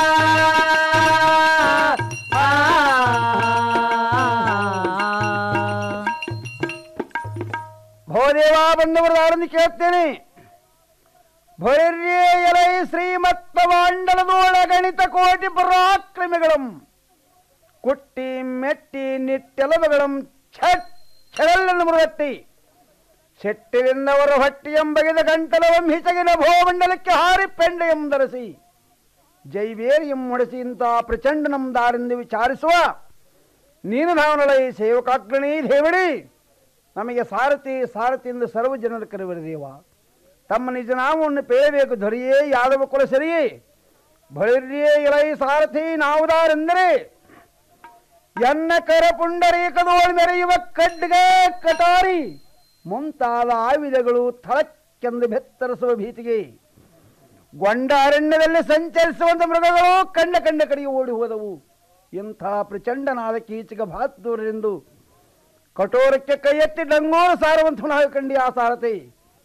ಭೋದೇವ ಬಂದವರದಾರನ್ನು ಕೇಳುತ್ತೇನೆ ಭೈರ್ಯೇ ಎಲೈ ಶ್ರೀಮತ್ತವಾಂಡಲದೊಳಗಣಿತ ಕೋಟಿ ಪರಾಕ್ರಮಿಗಳಂ ಕುಟ್ಟಿ ಮೆಟ್ಟಿ ನಿಟ್ಟೆಲವುಗಳಂ ಛಟ್ ಛಡಲ್ಲನ್ನು ಮೃಗಟ್ಟಿ ಶೆಟ್ಟಿರಿಂದವರ ಹೊಟ್ಟಿಯಂ ಬಗೆದ ಗಂಟಲವಂ ಹಿಚಗಿನ ಭೋಮಂಡಲಕ್ಕೆ ಹಾರಿ ಪೆಂಡೆಯಂ ಧರಿಸಿ ಜೈವೇರಿಯಂ ಹೊಡೆಸಿ ಇಂಥ ಪ್ರಚಂಡನಂ ದಾರೆಂದು ವಿಚಾರಿಸುವ ನೀನು ಧಾವನಲೈ ಸೇವಕಾಗ್ರಣಿ ದೇವಡಿ ನಮಗೆ ಸಾರಥಿ ಸಾರಥಿ ಎಂದು ಸರ್ವ ಜನರು ಕರೆಯುವರು ದೇವ ತಮ್ಮ ನಿಜ ನಾಮವನ್ನು ಪೇಳಬೇಕು ದೊರೆಯೇ ಯಾದವ ಕುಲ ಸರಿಯೇ ಬಳಿರ್ಯೇ ಇಲೈ ಸಾರಥಿ ನಾವುದಾರೆಂದರೆ ಎನ್ನ ಕರ ಪುಂಡರೀಕದೋಳು ಮೆರೆಯುವ ಖಡ್ಗ ಕಟಾರಿ ಮುಂತಾದ ಆಯುಧಗಳು ಥಳಕ್ಕೆಂದು ಬೆತ್ತರಿಸುವ ಭೀತಿಗೆ ಗೊಂಡ ಅರಣ್ಯದಲ್ಲಿ ಸಂಚರಿಸುವಂತ ಮೃಗಗಳು ಕಂಡ ಕಂಡ ಕಡೆಗೆ ಓಡಿ ಹೋದವು ಇಂಥ ಪ್ರಚಂಡನಾದ ಕೀಚಕ ಬಹದ್ದೂರರೆಂದು ಕಠೋರಕ್ಕೆ ಕೈ ಎತ್ತಿ ಡಂಗೋರು ಸಾರುವಂತವನಾಗ ಕಂಡಿ ಆ ಸಾರಥಿ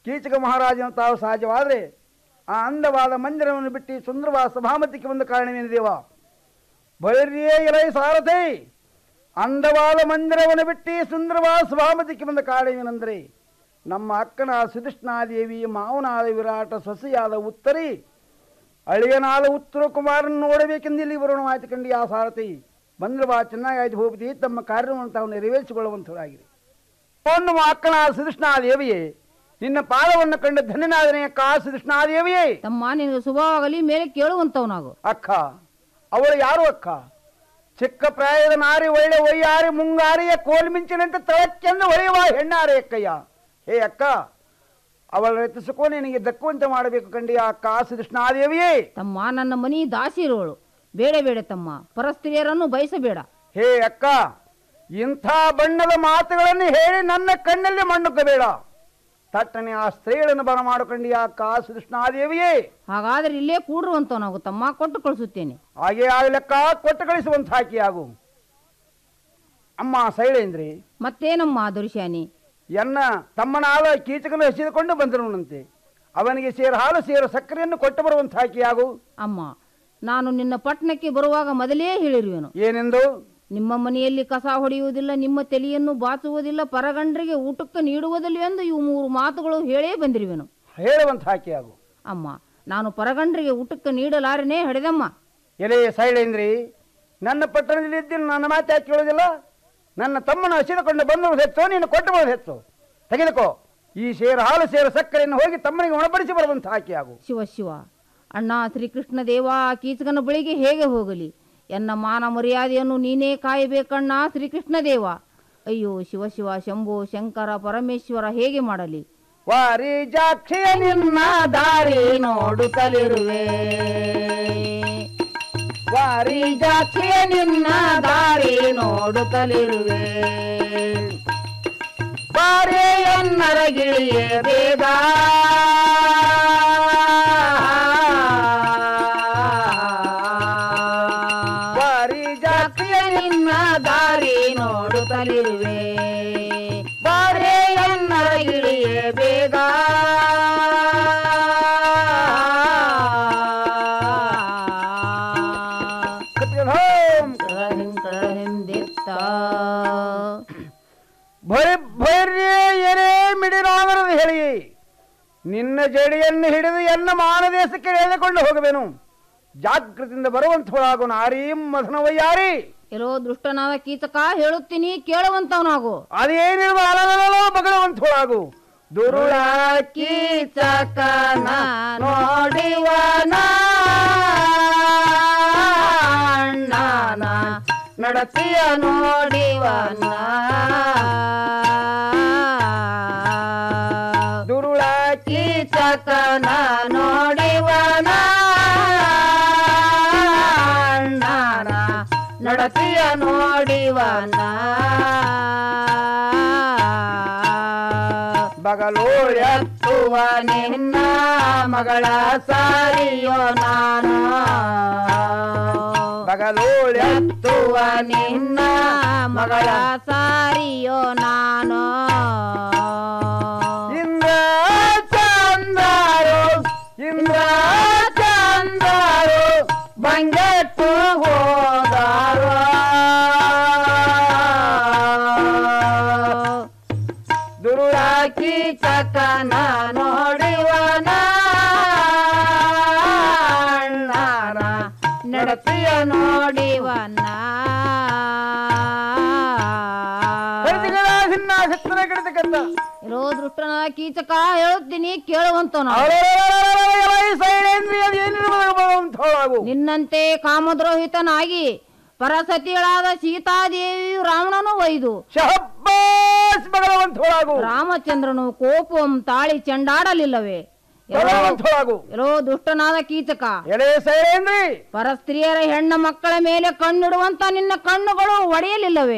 ಕೀಚಕ ಮಹಾರಾಜನ ತಾವು ಸಹಜವಾದರೆ ಆ ಅಂದವಾದ ಮಂದಿರವನ್ನು ಬಿಟ್ಟು ಸುಂದರವಾದ ಸಭಾಮತಿಗೆ ಬಂದ ಕಾರಣವೇನಿದೇವ ಬೈರ್ಯೇ ಇಲೈ ಸಾರಥಿ ಅಂದವಾದ ಮಂದಿರವನ್ನು ಬಿಟ್ಟು ಸುಂದರವಾದ ಸಭಾಮತಿಗೆ ಬಂದ ಕಾರಣವೇನೆಂದರೆ ನಮ್ಮ ಅಕ್ಕನ ಸುಧಿಷ್ಣಾದೇವಿ ಮಾವನಾದ ವಿರಾಟ ಸೊಸೆಯಾದ ಉತ್ತರಿ ಅಳಿಯನಾದ ಉತ್ತರ ಕುಮಾರನ ನೋಡಬೇಕೆಂದು ಇಲ್ಲಿ ಬರೋಣವಾಯ್ತು ಕಂಡು ಆ ಸಾರಥಿ ಬಂದ್ರೆ ಬಾ ಚೆನ್ನಾಗಾಯ್ತು ಹೋಗ್ತಿ ತಮ್ಮ ಕಾರ್ಯವನ್ನು ತಾವು ನೆರವೇರಿಸಿಕೊಳ್ಳುವಂಥದ್ದಾಗಿದೆ ನಮ್ಮ ಅಕ್ಕನ ಸುಧಿಷ್ಣಾದೇವಿಯೇ ನಿನ್ನ ಪಾದವನ್ನು ಕಂಡು ಧನ್ಯನಾದನೆ ಅಕ್ಕ ಸುಧಿಷ್ಣಾದೇವಿಯೇ ತಮ್ಮ ನಿನಗೆ ಶುಭವಾಗಲಿ ಮೇಲೆ ಕೇಳುವಂತವನಾಗು ಅಕ್ಕ ಅವಳು ಯಾರು ಅಕ್ಕ ಚಿಕ್ಕ ಪ್ರಾಯದ ನಾರಿ ಒಳ್ಳೆ ಒಯ್ಯಾರಿ ಮುಂಗಾರಿಯ ಕೋಲ್ಮಿಂಚಿನಂತೆ ತಳಕ್ಕೆಂದು ಹೊಳೆಯುವ ಹೆಣ್ಣಾರೆ ಅಕ್ಕಯ್ಯ ಹೇ ಅಕ್ಕ ಅವಳ ರಚಿಸಿಕೋ ನಿನಗೆ ದಕ್ಕುವಂತೆ ಮಾಡಬೇಕು ಕಂಡಿ ಆ ಅಕ್ಕ ಸುಧಿಷ್ಣಾದೇವಿಯೇ ತಮ್ಮ ನನ್ನ ಮನಿ ದಾಸಿ ಇರುವಳು ಬೇಡ ಬೇಡ ತಮ್ಮ ಪರಸ್ತ್ರೀಯರನ್ನು ಬಯಸಬೇಡ ಹೇ ಅಕ್ಕ ಇಂಥ ಬಣ್ಣದ ಮಾತುಗಳನ್ನು ಹೇಳಿ ನನ್ನ ಕಣ್ಣಲ್ಲಿ ಮಣ್ಣುಕ್ಕಬೇಡ ತಟ್ಟನೆ ಆ ಸ್ತ್ರೀಗಳನ್ನು ಬರ ಮಾಡಿಕೊಂಡು ಆ ಅಕ್ಕ ಸುಧಿಷ್ಣಾದೇವಿಯೇ ಹಾಗಾದ್ರೆ ಇಲ್ಲೇ ಕೂಡಿರುವಂತವನಾಗು ತಮ್ಮ ಕೊಟ್ಟು ಕಳಿಸುತ್ತೇನೆ ಹಾಗೆ ಆಗ್ಲೆಕ್ಕ ಕೊಟ್ಟು ಕಳಿಸುವಂತ ಹಾಕಿ ಆಗು ಅಮ್ಮ ಶೈಲೇಂದ್ರಿ ಮತ್ತೇನಮ್ಮ ದುರ್ಶಾನಿ ಎನ್ನ ತಮ್ಮನಾದ ಕೀಚಕನು ಹಸಿದುಕೊಂಡು ಬಂದರುನಂತೆ ಅವನಿಗೆ ಸೇರು ಹಾಲು ಸೇರು ಸಕ್ಕರೆಯನ್ನು ಕೊಟ್ಟು ಬರುವಂತ ಹಾಕಿ ಆಗು ಅಮ್ಮ ನಾನು ನಿನ್ನ ಪಟ್ಟಣಕ್ಕೆ ಬರುವಾಗ ಮೊದಲೇ ಹೇಳಿರುವೆನು ಏನೆಂದು ನಿಮ್ಮ ಮನೆಯಲ್ಲಿ ಕಸ ಹೊಡೆಯುವುದಿಲ್ಲ ನಿಮ್ಮ ತಲೆಯನ್ನು ಬಾಚುವುದಿಲ್ಲ ಪರಗಂಡರಿಗೆ ಊಟಕ್ಕೆ ನೀಡುವುದಿಲ್ಲ ಎಂದು ಇವು ಮೂರು ಮಾತುಗಳು ಹೇಳೇ ಬಂದಿರುವೆನು ಹೇಳುವಂತ ಹಾಕಿ ಆಗು ಅಮ್ಮ ನಾನು ಪರಗಂಡರಿಗೆ ಊಟಕ್ಕೆ ನೀಡಲಾರನೇ ಹಡೆದಮ್ಮ ಎಲೆ ಶೈಲೇಂದ್ರಿ ನನ್ನ ಪಟ್ಟಣದಲ್ಲಿ ಇದ್ದೀನಿ ನನ್ನ ಮಾತು ಯಾಕೆ ಕೇಳೋದಿಲ್ಲ ನನ್ನ ತಮ್ಮನ ಹಸಿದುಕೊಂಡು ಬಂದವರು ಹೆಚ್ಚು ನೀನು ಕೊಟ್ಟು ಬರೋದು ಹೆಚ್ಚು ತೆಗೆದುಕೋ ಈ ಸೇರು ಹಾಲು ಸೇರು ಸಕ್ಕರೆಯನ್ನು ಹೋಗಿ ತಮ್ಮನಿಗೆ ಉಣಬಡಿಸಿ ಬರುವಂತ ಹಾಕಿ ಆಗು ಶಿವ ಶಿವ ಅಣ್ಣ ಶ್ರೀಕೃಷ್ಣ ದೇವ ಕೀಚಕನ ಬಳಿಗೆ ಹೇಗೆ ಹೋಗಲಿ ಎನ್ನ ಮಾನ ಮರ್ಯಾದೆಯನ್ನು ನೀನೇ ಕಾಯಬೇಕಣ್ಣ ಶ್ರೀಕೃಷ್ಣ ದೇವ ಅಯ್ಯೋ ಶಿವ ಶಿವ ಶಂಭೋ ಶಂಕರ ಪರಮೇಶ್ವರ ಹೇಗೆ ಮಾಡಲಿ ವಾರಿ ಜಾಕ್ಷಿಯ ನಿನ್ನ ದಾರಿ ನೋಡುತ್ತಲಿರುವೆ ವಾರಿ ಜಾಕ್ಷಿಯ ನಿನ್ನ ದಾರಿ ನೋಡುತ್ತಲಿರುವೆ ಬಾರೆಯನ್ನರ ಗಿಳಿಯೇ ಬೇಗ ಬಾರಿ ಜಾಕ್ಷಿಯ ನಿನ್ನ ದಾರಿ ನೋಡುತ್ತಲಿರುವೆ ಬಾರೆಯನ್ನರ ಗಿಳಿಯೇ ಬೇಗ ಭಯ ಭೈರ್ಯ ಏನೇ ಮಿಡಿರಾಮರದು ಹೇಳಿ ನಿನ್ನ ಜಡಿಯನ್ನು ಹಿಡಿದು ಎನ್ನ ಮಾನದೇಶಕ್ಕೆ ಎಳೆದುಕೊಂಡು ಹೋಗಬೇನು ಜಾಗೃತಿಯಿಂದ ಬರುವಂಥವಳಾಗು ನಾರೀ ಮಧನವಯ್ಯಾರಿ ಎಲ್ಲೋ ದುಷ್ಟನಾದ ಕೀಚಕ ಹೇಳುತ್ತೀನಿ ಕೇಳುವಂತವನಾಗು ಅದೇನಿರುವ ಅಲಲಲೋ ಬಗಳುವಂಥವಳಾಗು ದುರುಳ ಕೀಚಕನ ನೋಡಿವನ ಅಣ್ಣನ ನಡತಿಯ ನೋಡಿವನ ದುರುಳ ಕೀಚಕನ ನೋಡಿವನ ಅಣ್ಣನ ನಡತಿಯ ನೋಡಿವನ ಬಗಲೋಳೆತ್ತುವ ನಿನ್ನ ಮಗಳ ಸಾರಿಯೋ ನಾನು ಬಗಲೋಳೆತ್ತುವ ನಿನ್ನ ಮಗಳ ಸಾರಿಯೋ ನಾನು ಇಂದ್ರ ಚಂದರು ಇಂದ್ರ ಚಂದರು ಬಂಗೆಟ್ಟು ಹೋದಾರು ದುರುಳಾಕಿ ಚಕನ ನೋಡಿವನ ಅಣ್ಣನ ನಡತಿಯ ನೋಡಿವನ ಇರೋ ದೃಷ್ಟನಾದ ಕೀಚಕ ಹೇಳುತ್ತೀನಿ ಕೇಳುವಂತವನ ನಿನ್ನಂತೆ ಕಾಮದ್ರೋಹಿತನಾಗಿ ಪರಸತಿಗಳಾದ ಸೀತಾದೇವಿಯು ರಾವಣನು ಒಯ್ದು ರಾಮಚಂದ್ರನು ಕೋಪಂ ತಾಳಿ ಚೆಂಡಾಡಲಿಲ್ಲವೇ ಎಲ್ಲೋ ದುಷ್ಟನಾದ ಕೀಚಕ ಎಲೆ ಸೈರೇಂದ್ರಿ ಪರಸ್ತ್ರೀಯರ ಹೆಣ್ಣ ಮಕ್ಕಳ ಮೇಲೆ ಕಣ್ಣಿಡುವಂತ ನಿನ್ನ ಕಣ್ಣುಗಳು ಒಡೆಯಲಿಲ್ಲವೇ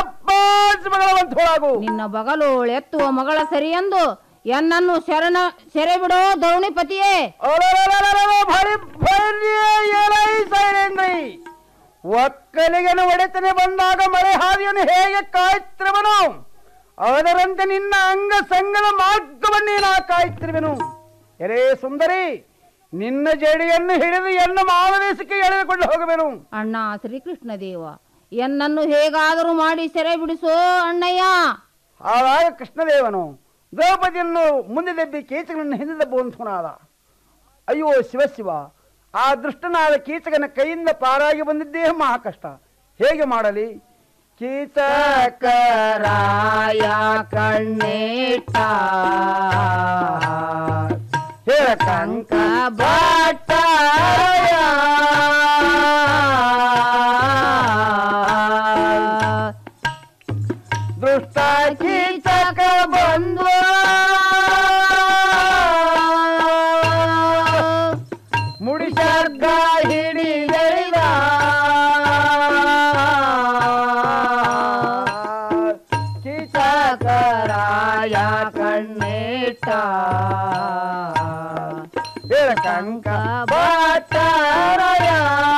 ನಿನ್ನ ಬಗಲೋಳು ಎತ್ತುವ ಮಗಳ ಸರಿಯೆಂದು ಎನ್ನನ್ನು ಶರಣ ಸೆರೆ ಬಿಡೋ ಧರುಣಿಪತಿಯೇ ಸೈರೇಂದ್ರಿ ಒಕ್ಕಲಿಗನ ಒಡೆತನೆ ಬಂದಾಗ ಮಳೆ ಹಾದಿಯನ್ನು ಹೇಗೆ ಕಾಯ್ತಿರುವನು ಅದರಂತೆ ನಿನ್ನ ಅಂಗ ಸಂಗದ ಮಾರ್ಗವನ್ನೇ ನಾ ಕಾಯ್ತಿರುವೆನು ಎರೇ ಸುಂದರಿ ನಿನ್ನ ಜಡಿಯನ್ನು ಹಿಡಿದು ಎನ್ನ ಮಾನದೇಶಕ್ಕೆ ಎಳೆದುಕೊಂಡು ಹೋಗುವೆನು ಅಣ್ಣ ಶ್ರೀಕೃಷ್ಣ ದೇವ ಎನ್ನನ್ನು ಹೇಗಾದರೂ ಮಾಡಿ ಸೆರೆ ಬಿಡಿಸೋ ಅಣ್ಣಯ್ಯ ಆವಾಗ ಕೃಷ್ಣದೇವನು ದ್ರೌಪದಿಯನ್ನು ಮುಂದೆ ದಬ್ಬಿ ಕೀಚಕನನ್ನು ಹಿಂದೆ ದಬ್ಬುವಂತವನಾದ ಅಯ್ಯೋ ಶಿವಶಿವ ಆ ದುಷ್ಟನಾದ ಕೀಚಕನ ಕೈಯಿಂದ ಪಾರಾಗಿ ಬಂದಿದ್ದೇ ಮಹಾ ಕಷ್ಟ ಹೇಗೆ ಮಾಡಲಿ ಕೀಚಕರಾಯ ಕಣ್ಣೇಟ ಹೇಳ ಕಂಕ ದುಷ್ಟ ಕೀಚಕ ಬಂದು ಮುಡಿಸರ್ಗ ಹಿಡಿದೈದ ಕೀಚಕರಾಯ ಕಣ್ಣೇಟ ಹೇಳ ಕಂಕ ಬಾಟರಾಯ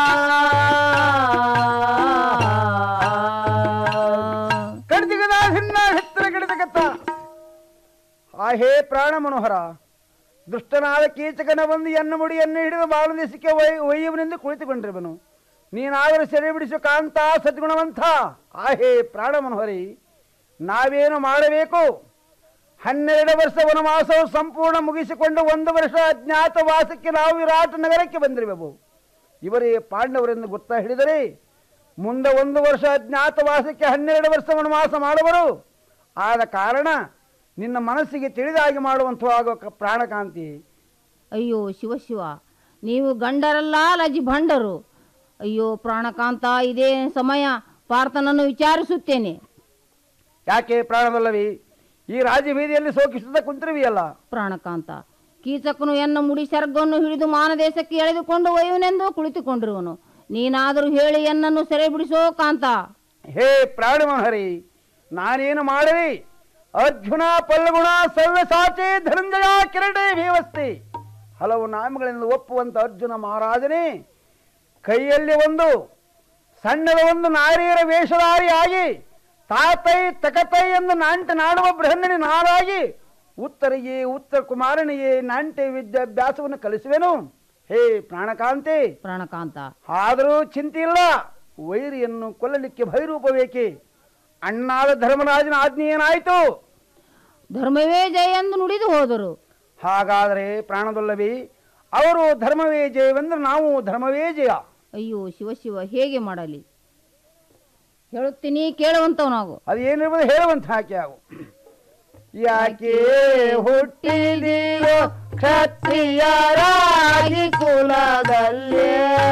ಕಡ್ದಿಗದ ಹಿನ್ನ ಹೆತ್ತರ ಕಡಿದಗತ್ತ ಆ ಹೇ ಪ್ರಾಣ ಮನೋಹರ ದುಷ್ಟನಾದ ಕೀಚಕನ ಬಂದು ಎನ್ನ ಮುಡಿಯನ್ನು ಹಿಡಿದು ಬಾಲದೇಶಕ್ಕೆ ಒಯ್ ಒಯ್ಯುವನೆಂದು ಕುಳಿತುಕೊಂಡಿರುವನು ನೀನಾದರೂ ಸೆರೆ ಬಿಡಿಸು ಕಾಂತ ಸದ್ಗುಣವಂತ ಆ ಹೇ ಪ್ರಾಣ ಮನೋಹರಿ ನಾವೇನು ಮಾಡಬೇಕು ಹನ್ನೆರಡು ವರ್ಷ ವನವಾಸವು ಸಂಪೂರ್ಣ ಮುಗಿಸಿಕೊಂಡು ಒಂದು ವರ್ಷ ಅಜ್ಞಾತವಾಸಕ್ಕೆ ನಾವು ವಿರಾಟ ನಗರಕ್ಕೆ ಬಂದಿರುವೆವು ಇವರೇ ಪಾಂಡವರೆಂದು ಗೊತ್ತಾ ಹಿಡಿದರೆ ಮುಂದೆ ಒಂದು ವರ್ಷ ಅಜ್ಞಾತವಾಸಕ್ಕೆ ಹನ್ನೆರಡು ವರ್ಷ ವನವಾಸ ಮಾಡುವರು ಆದ ಕಾರಣ ನಿನ್ನ ಮನಸ್ಸಿಗೆ ತಿಳಿದಾಗಿ ಮಾಡುವಂಥವಾಗುವ ಕ- ಪ್ರಾಣಕಾಂತಿ ಅಯ್ಯೋ ಶಿವ ಶಿವ ನೀವು ಗಂಡರಲ್ಲ ಲಜಿ ಭಂಡರು ಅಯ್ಯೋ ಪ್ರಾಣಕಾಂತ ಇದೇ ಸಮಯ ಪಾರ್ಥನನ್ನು ವಿಚಾರಿಸುತ್ತೇನೆ ಯಾಕೆ ಪ್ರಾಣದಲ್ಲವಿ ಈ ರಾಜಬೀದಿಯಲ್ಲಿ ಸೋಕಿಸುತ್ತಾ ಕುಂತಿರುವಿಯಲ್ಲ ಪ್ರಾಣಕಾಂತ ಕೀಚಕನು ಎನ್ನ ಮುಡಿ ಸರ್ಗವನ್ನು ಹಿಡಿದು ಮಾನದೇಶಕ್ಕೆ ಎಳೆದುಕೊಂಡು ಒಯ್ಯುವನೆಂದು ಕುಳಿತುಕೊಂಡಿರುವನು ನೀನಾದರೂ ಹೇಳಿ ಎನ್ನನ್ನು ಸೆರೆ ಬಿಡಿಸೋ ಕಾಂತ ಹೇ ಪ್ರಾಣಮಹರಿ ನಾನೇನು ಮಾಡಲಿ ಅರ್ಜುನ ಪಲ್ಲಗುಣ ಸವ್ಯಸಾಚಿ ಧನಂಜಯ ಕಿರಟೆ ಭೀವಸ್ತಿ ಹಲವು ನಾಮಗಳಿಂದ ಒಪ್ಪುವಂತ ಅರ್ಜುನ ಮಹಾರಾಜನೇ ಕೈಯಲ್ಲಿ ಒಂದು ಸಣ್ಣದ ಒಂದು ನಾರಿಯರ ವೇಷಧಾರಿಯಾಗಿ ತಾತೈ ತಕತೈ ಎಂದು ನಾಂಟ ನಾಡುವ ಬೃಹನ್ನಣಿ ನಾರಾಗಿ ಉತ್ತರಿಗೆ ಉತ್ತರ ಕುಮಾರನಿಗೆ ನಾಂಟೆ ವಿದ್ಯಾಭ್ಯಾಸವನ್ನು ಕಲಿಸುವೆನು ಹೇ ಪ್ರಾಣಕಾಂತಿ ಪ್ರಾಣಕಾಂತ ಆದರೂ ಚಿಂತೆ ಇಲ್ಲ ವೈರಿಯನ್ನು ಕೊಲ್ಲಲಿಕ್ಕೆ ಭೈರೂಪ ಬೇಕೆ ಅಣ್ಣಾದ ಧರ್ಮರಾಜನ ಆಜ್ಞೆ ಏನಾಯಿತು ಧರ್ಮವೇ ಜಯ ಎಂದು ನುಡಿದು ಹೋದರು ಹಾಗಾದರೆ ಪ್ರಾಣದೊಲ್ಲವಿ ಅವರು ಧರ್ಮವೇ ಜಯವೆಂದ್ರೆ ನಾವು ಧರ್ಮವೇ ಜಯ ಅಯ್ಯೋ ಶಿವ ಶಿವ ಹೇಗೆ ಮಾಡಲಿ ಹೇಳುತ್ತೀನಿ ಕೇಳುವಂತವನಾಗು ಅದೇನಿರ್ಬೋದು ಹೇಳುವಂತ ಹಾಕಿ ಅವು ಯಾಕೆ ಹುಟ್ಟಿದಿರೋ ಕ್ಷತ್ರಿಯರಾಗಿ ಕುಲದಲ್ಲಿ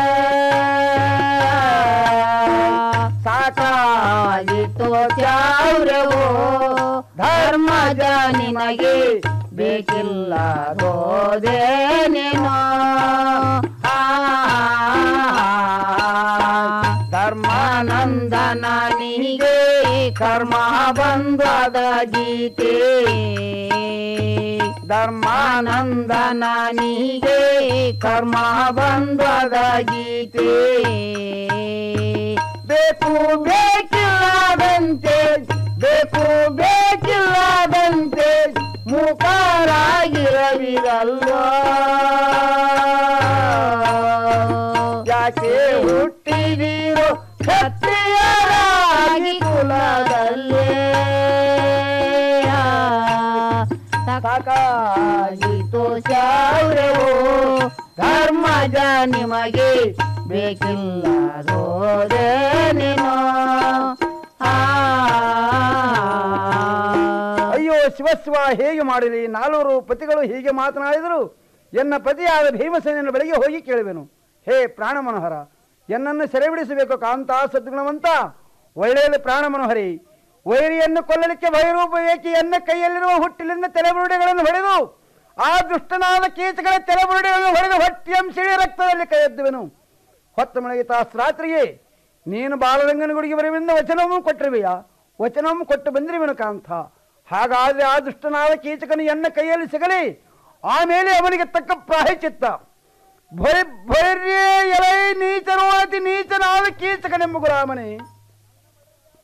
ಸಾಕಾಗಿತ್ತು ಚಾವ್ರವು ಧರ್ಮಜ ನಿನಗೆ ಬೇಕಿಲ್ಲ ಗೋದೇನೇನೋ ಧರ್ಮಾನಂದನಿಗೆ ಕರ್ಮ ಬಂಧದ ಗೀತೆ ಧರ್ಮಾನಂದನಿಗೆ ಕರ್ಮ ಬಂಧದ ಗೀತೆ ಬೇಕು ಬೇಕಿಲ್ಲದಂತೆ ಬೇಕು ಬೇಕಿಲ್ಲದಂತೆ ಮುಖರಾಗಿರವಿರಲ್ವಾ ಯಾಕೆ ಹುಟ್ಟಿದಿರೋ ಕ್ಷತ್ರಿಯರಾಗಿ ಕುಲದಲ್ಲೇ ಸಾಕಾಗಿತ್ತು ಶಾವ್ರವು ಧರ್ಮಜ ನಿಮಗೆ ಬೇಕಿಲ್ಲ ರೋದೇನೇನೋ ಅಯ್ಯೋ ಶಿವಶಿವ ಹೇಗೆ ಮಾಡಲಿ ನಾಲ್ವರು ಪತಿಗಳು ಹೀಗೆ ಮಾತನಾಡಿದರು ಎನ್ನ ಪತಿಯಾದ ಭೀಮಸೇನನ ಬಳಿಗೆ ಹೋಗಿ ಕೇಳುವೆನು ಹೇ ಪ್ರಾಣ ಮನೋಹರ ಎನ್ನನ್ನು ಸೆರೆ ಬಿಡಿಸಬೇಕು ಕಾಂತ ಸದ್ಗುಣವಂತ ಒಳ್ಳೆಯದು ಪ್ರಾಣ ಮನೋಹರಿ ವೈರಿಯನ್ನು ಕೊಲ್ಲಲಿಕ್ಕೆ ಭೈರೂಪ ಏಕೆ ಎನ್ನ ಕೈಯಲ್ಲಿರುವ ಹುಟ್ಟಿಲಿಂದ ತಲೆಬುರುಡೆಗಳನ್ನು ಹೊಡೆದು ಆ ದುಷ್ಟನಾದ ಕೀಚಗಳ ತಲೆಬುರುಡೆಗಳನ್ನು ಹೊಡೆದು ಹೊಟ್ಟೆಯಂಶಿಳಿ ರಕ್ತದಲ್ಲಿ ಕೈಯೆದ್ದುವೆನು ಹೊತ್ತ ಮಳೆಗೆ ತಾಸು ರಾತ್ರಿಗೆ ನೀನು ಬಾಲರಂಗನ ಗುಡಿಗೆ ಬರುವೆಂದು ವಚನವನ್ನು ಕೊಟ್ಟಿರುವೆಯಾ ವಚನವನ್ನು ಕೊಟ್ಟು ಬಂದಿರುವೆನು ಕಾಂತ ಹಾಗಾದ್ರೆ ಆ ದುಷ್ಟನಾದ ಕೀಚಕನು ಎನ್ನ ಕೈಯಲ್ಲಿ ಸಿಗಲಿ ಆಮೇಲೆ ಅವನಿಗೆ ತಕ್ಕ ಪ್ರಾಯಚಿತ್ತ ಭಯ ಭೈರ್ಯ ಎಲೈ ನೀಚನೋ ಅತಿ ನೀಚನಾದ ಕೀಚಕನೆಂಬ ಗುಲಾಮನೆ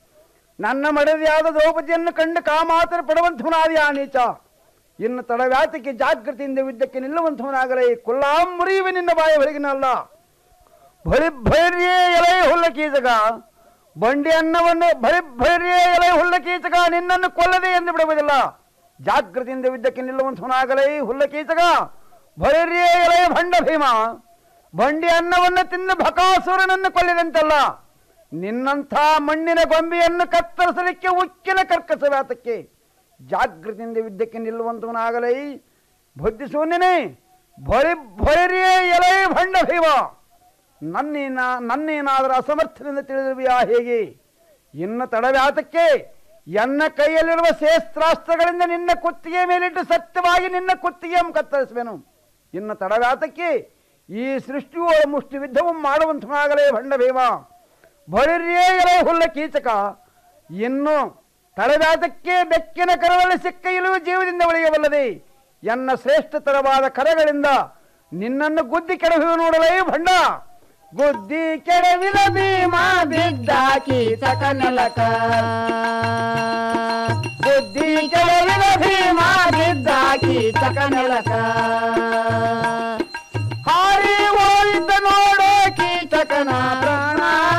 ನನ್ನ ಮಡದಿಯಾದ ದ್ರೌಪದಿಯನ್ನು ಕಂಡು ಕಾಮಾತರ ಪಡುವಂಥವನಾದ ನೀಚ ಇನ್ನು ತಡವ್ಯಾತಕ್ಕೆ ಜಾಗೃತಿಯಿಂದ ಯುದ್ಧಕ್ಕೆ ನಿಲ್ಲುವಂಥವನಾಗಲೇ ಕುಲ್ಲಾಂ ಮುರಿಯುವೆ ನಿನ್ನ ಬಾಯ ಹೊರಗಿನಲ್ಲ ಬಳಿ ಭೈರ್ಯೇ ಎಲೆ ಹುಲ್ಲ ಕೀಚಕ ಬಂಡಿ ಅನ್ನವನ್ನು ಬಳಿ ಭೈರ್ಯೇ ಎಲೆ ಹುಲ್ಲ ಕೀಚಕ ನಿನ್ನನ್ನು ಕೊಲ್ಲದೆ ಎಂದು ಬಿಡುವುದಿಲ್ಲ ಜಾಗೃತಿಯಿಂದ ಯುದ್ಧಕ್ಕೆ ನಿಲ್ಲುವಂಥವನಾಗಲೇ ಹುಲ್ಲ ಕೀಚಕ ಭೈರ್ಯೇ ಎಲೆ ಭಂಡ ಭೀಮ ಬಂಡಿ ಅನ್ನವನ್ನು ತಿಂದು ಭಕಾಸುರನನ್ನು ಕೊಲ್ಲಿದಂತಲ್ಲ ನಿನ್ನಂಥ ಮಣ್ಣಿನ ಗೊಂಬೆಯನ್ನು ಕತ್ತರಿಸಲಿಕ್ಕೆ ಉಕ್ಕಿನ ಕರ್ಕಸ ವ್ಯಾತಕ್ಕೆ ಜಾಗೃತಿಯಿಂದ ಯುದ್ಧಕ್ಕೆ ನಿಲ್ಲುವಂತವನಾಗಲೇ ಬುದ್ಧಿಶೂನ್ಯನೇ ಭರಿ ಭೈರ್ಯೇ ಎಲೆ ಭಂಡ ಭೀಮ ನನ್ನೇನ ನನ್ನೇನಾದರೂ ಅಸಮರ್ಥದಿಂದ ತಿಳಿದಿರುವೆಯಾ ಹೇಗೆ ಇನ್ನು ತಡವ್ಯಾತಕ್ಕೆ ಎನ್ನ ಕೈಯಲ್ಲಿರುವ ಶೇಸ್ತ್ರಾಸ್ತ್ರಗಳಿಂದ ನಿನ್ನ ಕುತ್ತಿಗೆ ಮೇಲಿಟ್ಟು ಸತ್ಯವಾಗಿ ನಿನ್ನ ಕುತ್ತಿಗೆಯನ್ನು ಕತ್ತರಿಸುವೆನು ಇನ್ನು ತಡವ್ಯಾತಕ್ಕೆ ಈ ಸೃಷ್ಟಿಯು ಮುಷ್ಟಿ ಯುದ್ಧವು ಮಾಡುವಂತನಾಗಲೇ ಭಂಡ ಭೀಮ ಭೈರ್ಯೇ ಎಲೆ ಹುಲ್ಲ ಕೀಚಕ ಇನ್ನು ತಡವ್ಯಾತಕ್ಕೆ ಬೆಕ್ಕಿನ ಕರದಲ್ಲಿ ಸಿಕ್ಕ ಇಳುವ ಜೀವದಿಂದ ಉಳಿಯಬಲ್ಲದೆ ಎನ್ನ ಶ್ರೇಷ್ಠತರವಾದ ಕರಗಳಿಂದ ನಿನ್ನನ್ನು ಗುದ್ದಿ ಕೆಡಹುವ ನೋಡಲೇ ಭಂಡ ಗುದ್ದಿ ಕೆಡವಿದ ಭೀಮ ಬಿದ್ದಾಕಿ ಸಕನಲಕ ಬುದ್ಧಿ ಕೆಡವಿದ ಭೀಮ ಬಿದ್ದಾಕಿ ಸಕನಲಕ ಹಾರಿ ಹೋಯಿತ ನೋಡೋ ಕೀಚಕನ ಪ್ರಾಣ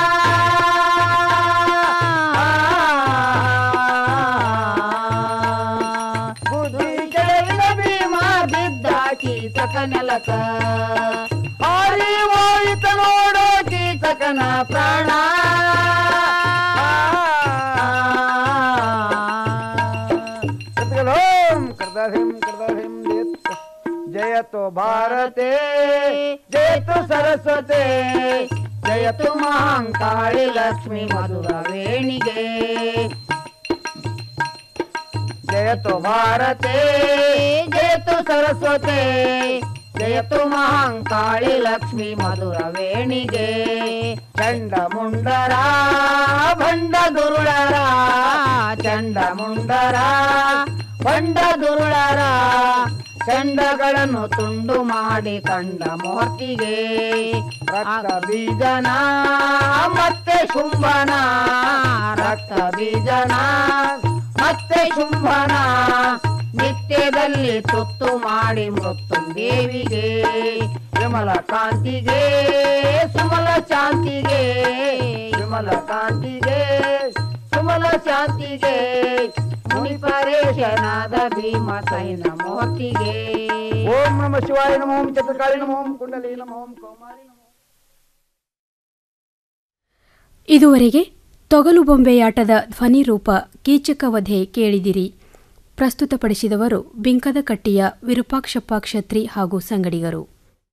ಬುದ್ಧಿ ಕೆಡವಿದ ಭೀಮ ಬಿದ್ದಾಕಿ ಸಕನಲಕ ಹಾರಿ ಹೋಯಿತ ನೋಡೋ ಕೀಚಕನ ಪ್ರಾಣ ಕರ್ದಗಲೋಂ ಕರ್ದಹಿಂ ಕರ್ದಹಿಂ ದೇತ್ ಜಯತು ಭಾರತೆ ಜಯತು ಸರಸ್ವತೆ ಜಯತು ಮಹಾಂಕಾಳಿ ಲಕ್ಷ್ಮಿ ಮಧುರ ವೇಣಿಗೆ ಜಯತು ಭಾರತೆ ಜಯತು ಸರಸ್ವತೆ ಜಯತು ಮಹಾಂಕಾಳಿ ಲಕ್ಷ್ಮಿ ಮಧುರ ವೇಣಿಗೆ ಚಂಡ ಮುಂಡರ ಭಂಡ ದುರುಳರ ಚಂಡ ಮುಂಡರ ಭಂಡ ದುರುಳರ ಚಂಡಗಳನ್ನು ತುಂಡು ಮಾಡಿ ಕಂಡ ಮೂರ್ತಿಗೆ ರಕ್ತ ಬೀಜನ ಮತ್ತೆ ಶುಂಭನ ರಕ್ತ ಬೀಜನ ಮತ್ತೆ ಶುಂಭನ ನಿತ್ಯದಲ್ಲಿ ತುತ್ತು ಮಾಡಿ ಮೃತ್ಯುಂದೇವಿಗೆ ವಿಮಲ ಕಾಂತಿಗೆ ಸುಮಲ ಶಾಂತಿಗೆ ವಿಮಲ ಕಾಂತಿಗೆ ಸುಮಲ ಶಾಂತಿಗೆ ಮುನಿಪರೇಶನಾದ ಭೀಮ ಸೈನ ಮೂರ್ತಿಗೆ ಓಂ ನಮ ಶಿವಾಯ ನಮೋ ಓಂ ಚತುರ್ಕಾಳಿ ನಮೋ ಓಂ ಕುಂಡಲಿ ನಮೋ ಓಂ ಕೌಮಾರಿ ನಮೋ ಇದುವರೆಗೆ ತೊಗಲು ಬೊಂಬೆಯಾಟದ ಧ್ವನಿರೂಪ ಕೀಚಕವಧೆ ಕೇಳಿದಿರಿ ಪ್ರಸ್ತುತಪಡಿಸಿದವರು ಬಿಂಕದಕಟ್ಟಿಯ ವಿರೂಪಾಕ್ಷಪ್ಪ ಕ್ಷತ್ರಿ ಹಾಗೂ ಸಂಗಡಿಗರು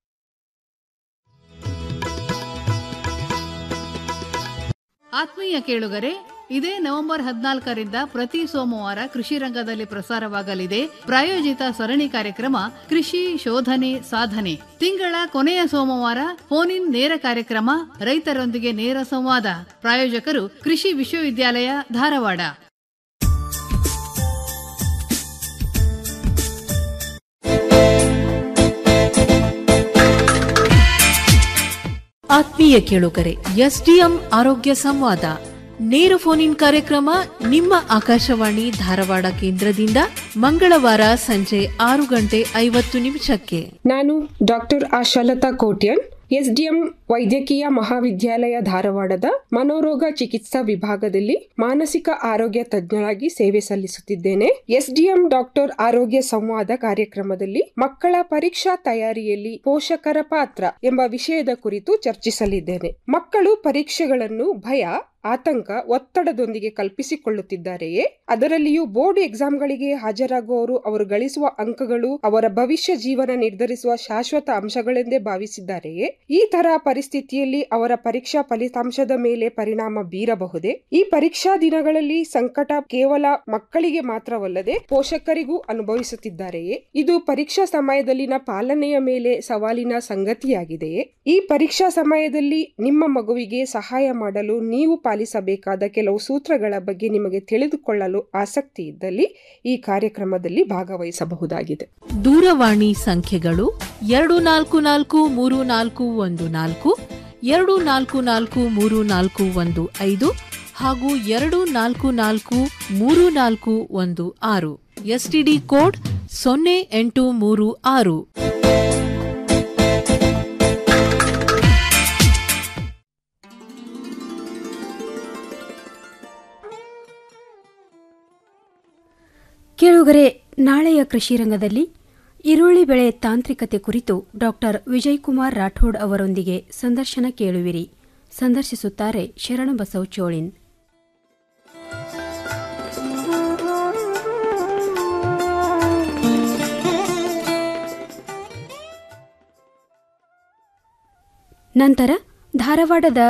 ಆತ್ಮೀಯ ಕೇಳುಗರೆ ಇದೇ ನವೆಂಬರ್ ಹದಿನಾಲ್ಕರಿಂದ ಪ್ರತಿ ಸೋಮವಾರ ಕೃಷಿ ರಂಗದಲ್ಲಿ ಪ್ರಸಾರವಾಗಲಿದೆ ಪ್ರಾಯೋಜಿತ ಸರಣಿ ಕಾರ್ಯಕ್ರಮ ಕೃಷಿ ಶೋಧನೆ ಸಾಧನೆ ತಿಂಗಳ ಕೊನೆಯ ಸೋಮವಾರ ಫೋನ್ ಇನ್ ನೇರ ಕಾರ್ಯಕ್ರಮ ರೈತರೊಂದಿಗೆ ನೇರ ಸಂವಾದ ಪ್ರಾಯೋಜಕರು ಕೃಷಿ ವಿಶ್ವವಿದ್ಯಾಲಯ ಧಾರವಾಡ ಆತ್ಮೀಯ ಕೇಳುಗರೆ ಎಸ್ಡಿಎಂ ಆರೋಗ್ಯ ಸಂವಾದ ನೇರ ಫೋನ್ ಇನ್ ಕಾರ್ಯಕ್ರಮ ನಿಮ್ಮ ಆಕಾಶವಾಣಿ ಧಾರವಾಡ ಕೇಂದ್ರದಿಂದ ಮಂಗಳವಾರ ಸಂಜೆ ಆರು ಗಂಟೆ ಐವತ್ತು ನಿಮಿಷಕ್ಕೆ ನಾನು ಡಾಕ್ಟರ್ ಆಶಾಲತಾ ಕೋಟ್ಯನ್ ಎಸ್ಡಿಎಂ ವೈದ್ಯಕೀಯ ಮಹಾವಿದ್ಯಾಲಯ ಧಾರವಾಡದ ಮನೋರೋಗ ಚಿಕಿತ್ಸಾ ವಿಭಾಗದಲ್ಲಿ ಮಾನಸಿಕ ಆರೋಗ್ಯ ತಜ್ಞರಾಗಿ ಸೇವೆ ಸಲ್ಲಿಸುತ್ತಿದ್ದೇನೆ ಎಸ್ಡಿಎಂ ಡಾಕ್ಟರ್ ಆರೋಗ್ಯ ಸಂವಾದ ಕಾರ್ಯಕ್ರಮದಲ್ಲಿ ಮಕ್ಕಳ ಪರೀಕ್ಷಾ ತಯಾರಿಯಲ್ಲಿ ಪೋಷಕರ ಪಾತ್ರ ಎಂಬ ವಿಷಯದ ಕುರಿತು ಚರ್ಚಿಸಲಿದ್ದೇನೆ ಮಕ್ಕಳು ಪರೀಕ್ಷೆಗಳನ್ನು ಭಯ ಆತಂಕ ಒತ್ತಡದೊಂದಿಗೆ ಕಲ್ಪಿಸಿಕೊಳ್ಳುತ್ತಿದ್ದಾರೆಯೇ ಅದರಲ್ಲಿಯೂ ಬೋರ್ಡ್ ಎಕ್ಸಾಮ್ಗಳಿಗೆ ಹಾಜರಾಗುವವರು ಅವರು ಗಳಿಸುವ ಅಂಕಗಳು ಅವರ ಭವಿಷ್ಯ ಜೀವನ ನಿರ್ಧರಿಸುವ ಶಾಶ್ವತ ಅಂಶಗಳೆಂದೇ ಭಾವಿಸಿದ್ದಾರೆಯೇ ಈ ತರ ಪರಿಸ್ಥಿತಿಯಲ್ಲಿ ಅವರ ಪರೀಕ್ಷಾ ಫಲಿತಾಂಶದ ಮೇಲೆ ಪರಿಣಾಮ ಬೀರಬಹುದೇ ಈ ಪರೀಕ್ಷಾ ದಿನಗಳಲ್ಲಿ ಸಂಕಟ ಕೇವಲ ಮಕ್ಕಳಿಗೆ ಮಾತ್ರವಲ್ಲದೆ ಪೋಷಕರಿಗೂ ಅನುಭವಿಸುತ್ತಿದ್ದಾರೆಯೇ ಇದು ಪರೀಕ್ಷಾ ಸಮಯದಲ್ಲಿನ ಪಾಲನೆಯ ಮೇಲೆ ಸವಾಲಿನ ಸಂಗತಿಯಾಗಿದೆಯೇ ಈ ಪರೀಕ್ಷಾ ಸಮಯದಲ್ಲಿ ನಿಮ್ಮ ಮಗುವಿಗೆ ಸಹಾಯ ಮಾಡಲು ನೀವು ಪಾಲಿಸಬೇಕಾದ ಕೆಲವು ಸೂತ್ರಗಳ ಬಗ್ಗೆ ನಿಮಗೆ ತಿಳಿದುಕೊಳ್ಳಲು ಆಸಕ್ತಿ ಇದ್ದಲ್ಲಿ ಈ ಕಾರ್ಯಕ್ರಮದಲ್ಲಿ ಭಾಗವಹಿಸಬಹುದಾಗಿದೆ ದೂರವಾಣಿ ಸಂಖ್ಯೆಗಳು ಎರಡು ನಾಲ್ಕು ನಾಲ್ಕು ಮೂರು ನಾಲ್ಕು ಒಂದು ನಾಲ್ಕು ಎರಡು ನಾಲ್ಕು ನಾಲ್ಕು ಮೂರು ನಾಲ್ಕು ಒಂದು ಐದು ಹಾಗೂ ಎರಡು ನಾಲ್ಕು ನಾಲ್ಕು ಮೂರು ನಾಲ್ಕು ಒಂದು ಆರು ಎಸ್ಟಿಡಿ ಕೋಡ್ ಸೊನ್ನೆ ಎಂಟು ಮೂರು ಆರು ಕೇಳುಗರೆ ನಾಳೆಯ ಕೃಷಿ ರಂಗದಲ್ಲಿ ಈರುಳ್ಳಿ ಬೆಳೆ ತಾಂತ್ರಿಕತೆ ಕುರಿತು ಡಾಕ್ಟರ್ ವಿಜಯಕುಮಾರ್ ರಾಠೋಡ್ ಅವರೊಂದಿಗೆ ಸಂದರ್ಶನ ಕೇಳುವಿರಿ ಸಂದರ್ಶಿಸುತ್ತಾರೆ ಶರಣಬಸವ್ ಚೋಳಿನ್ ನಂತರ ಧಾರವಾಡದ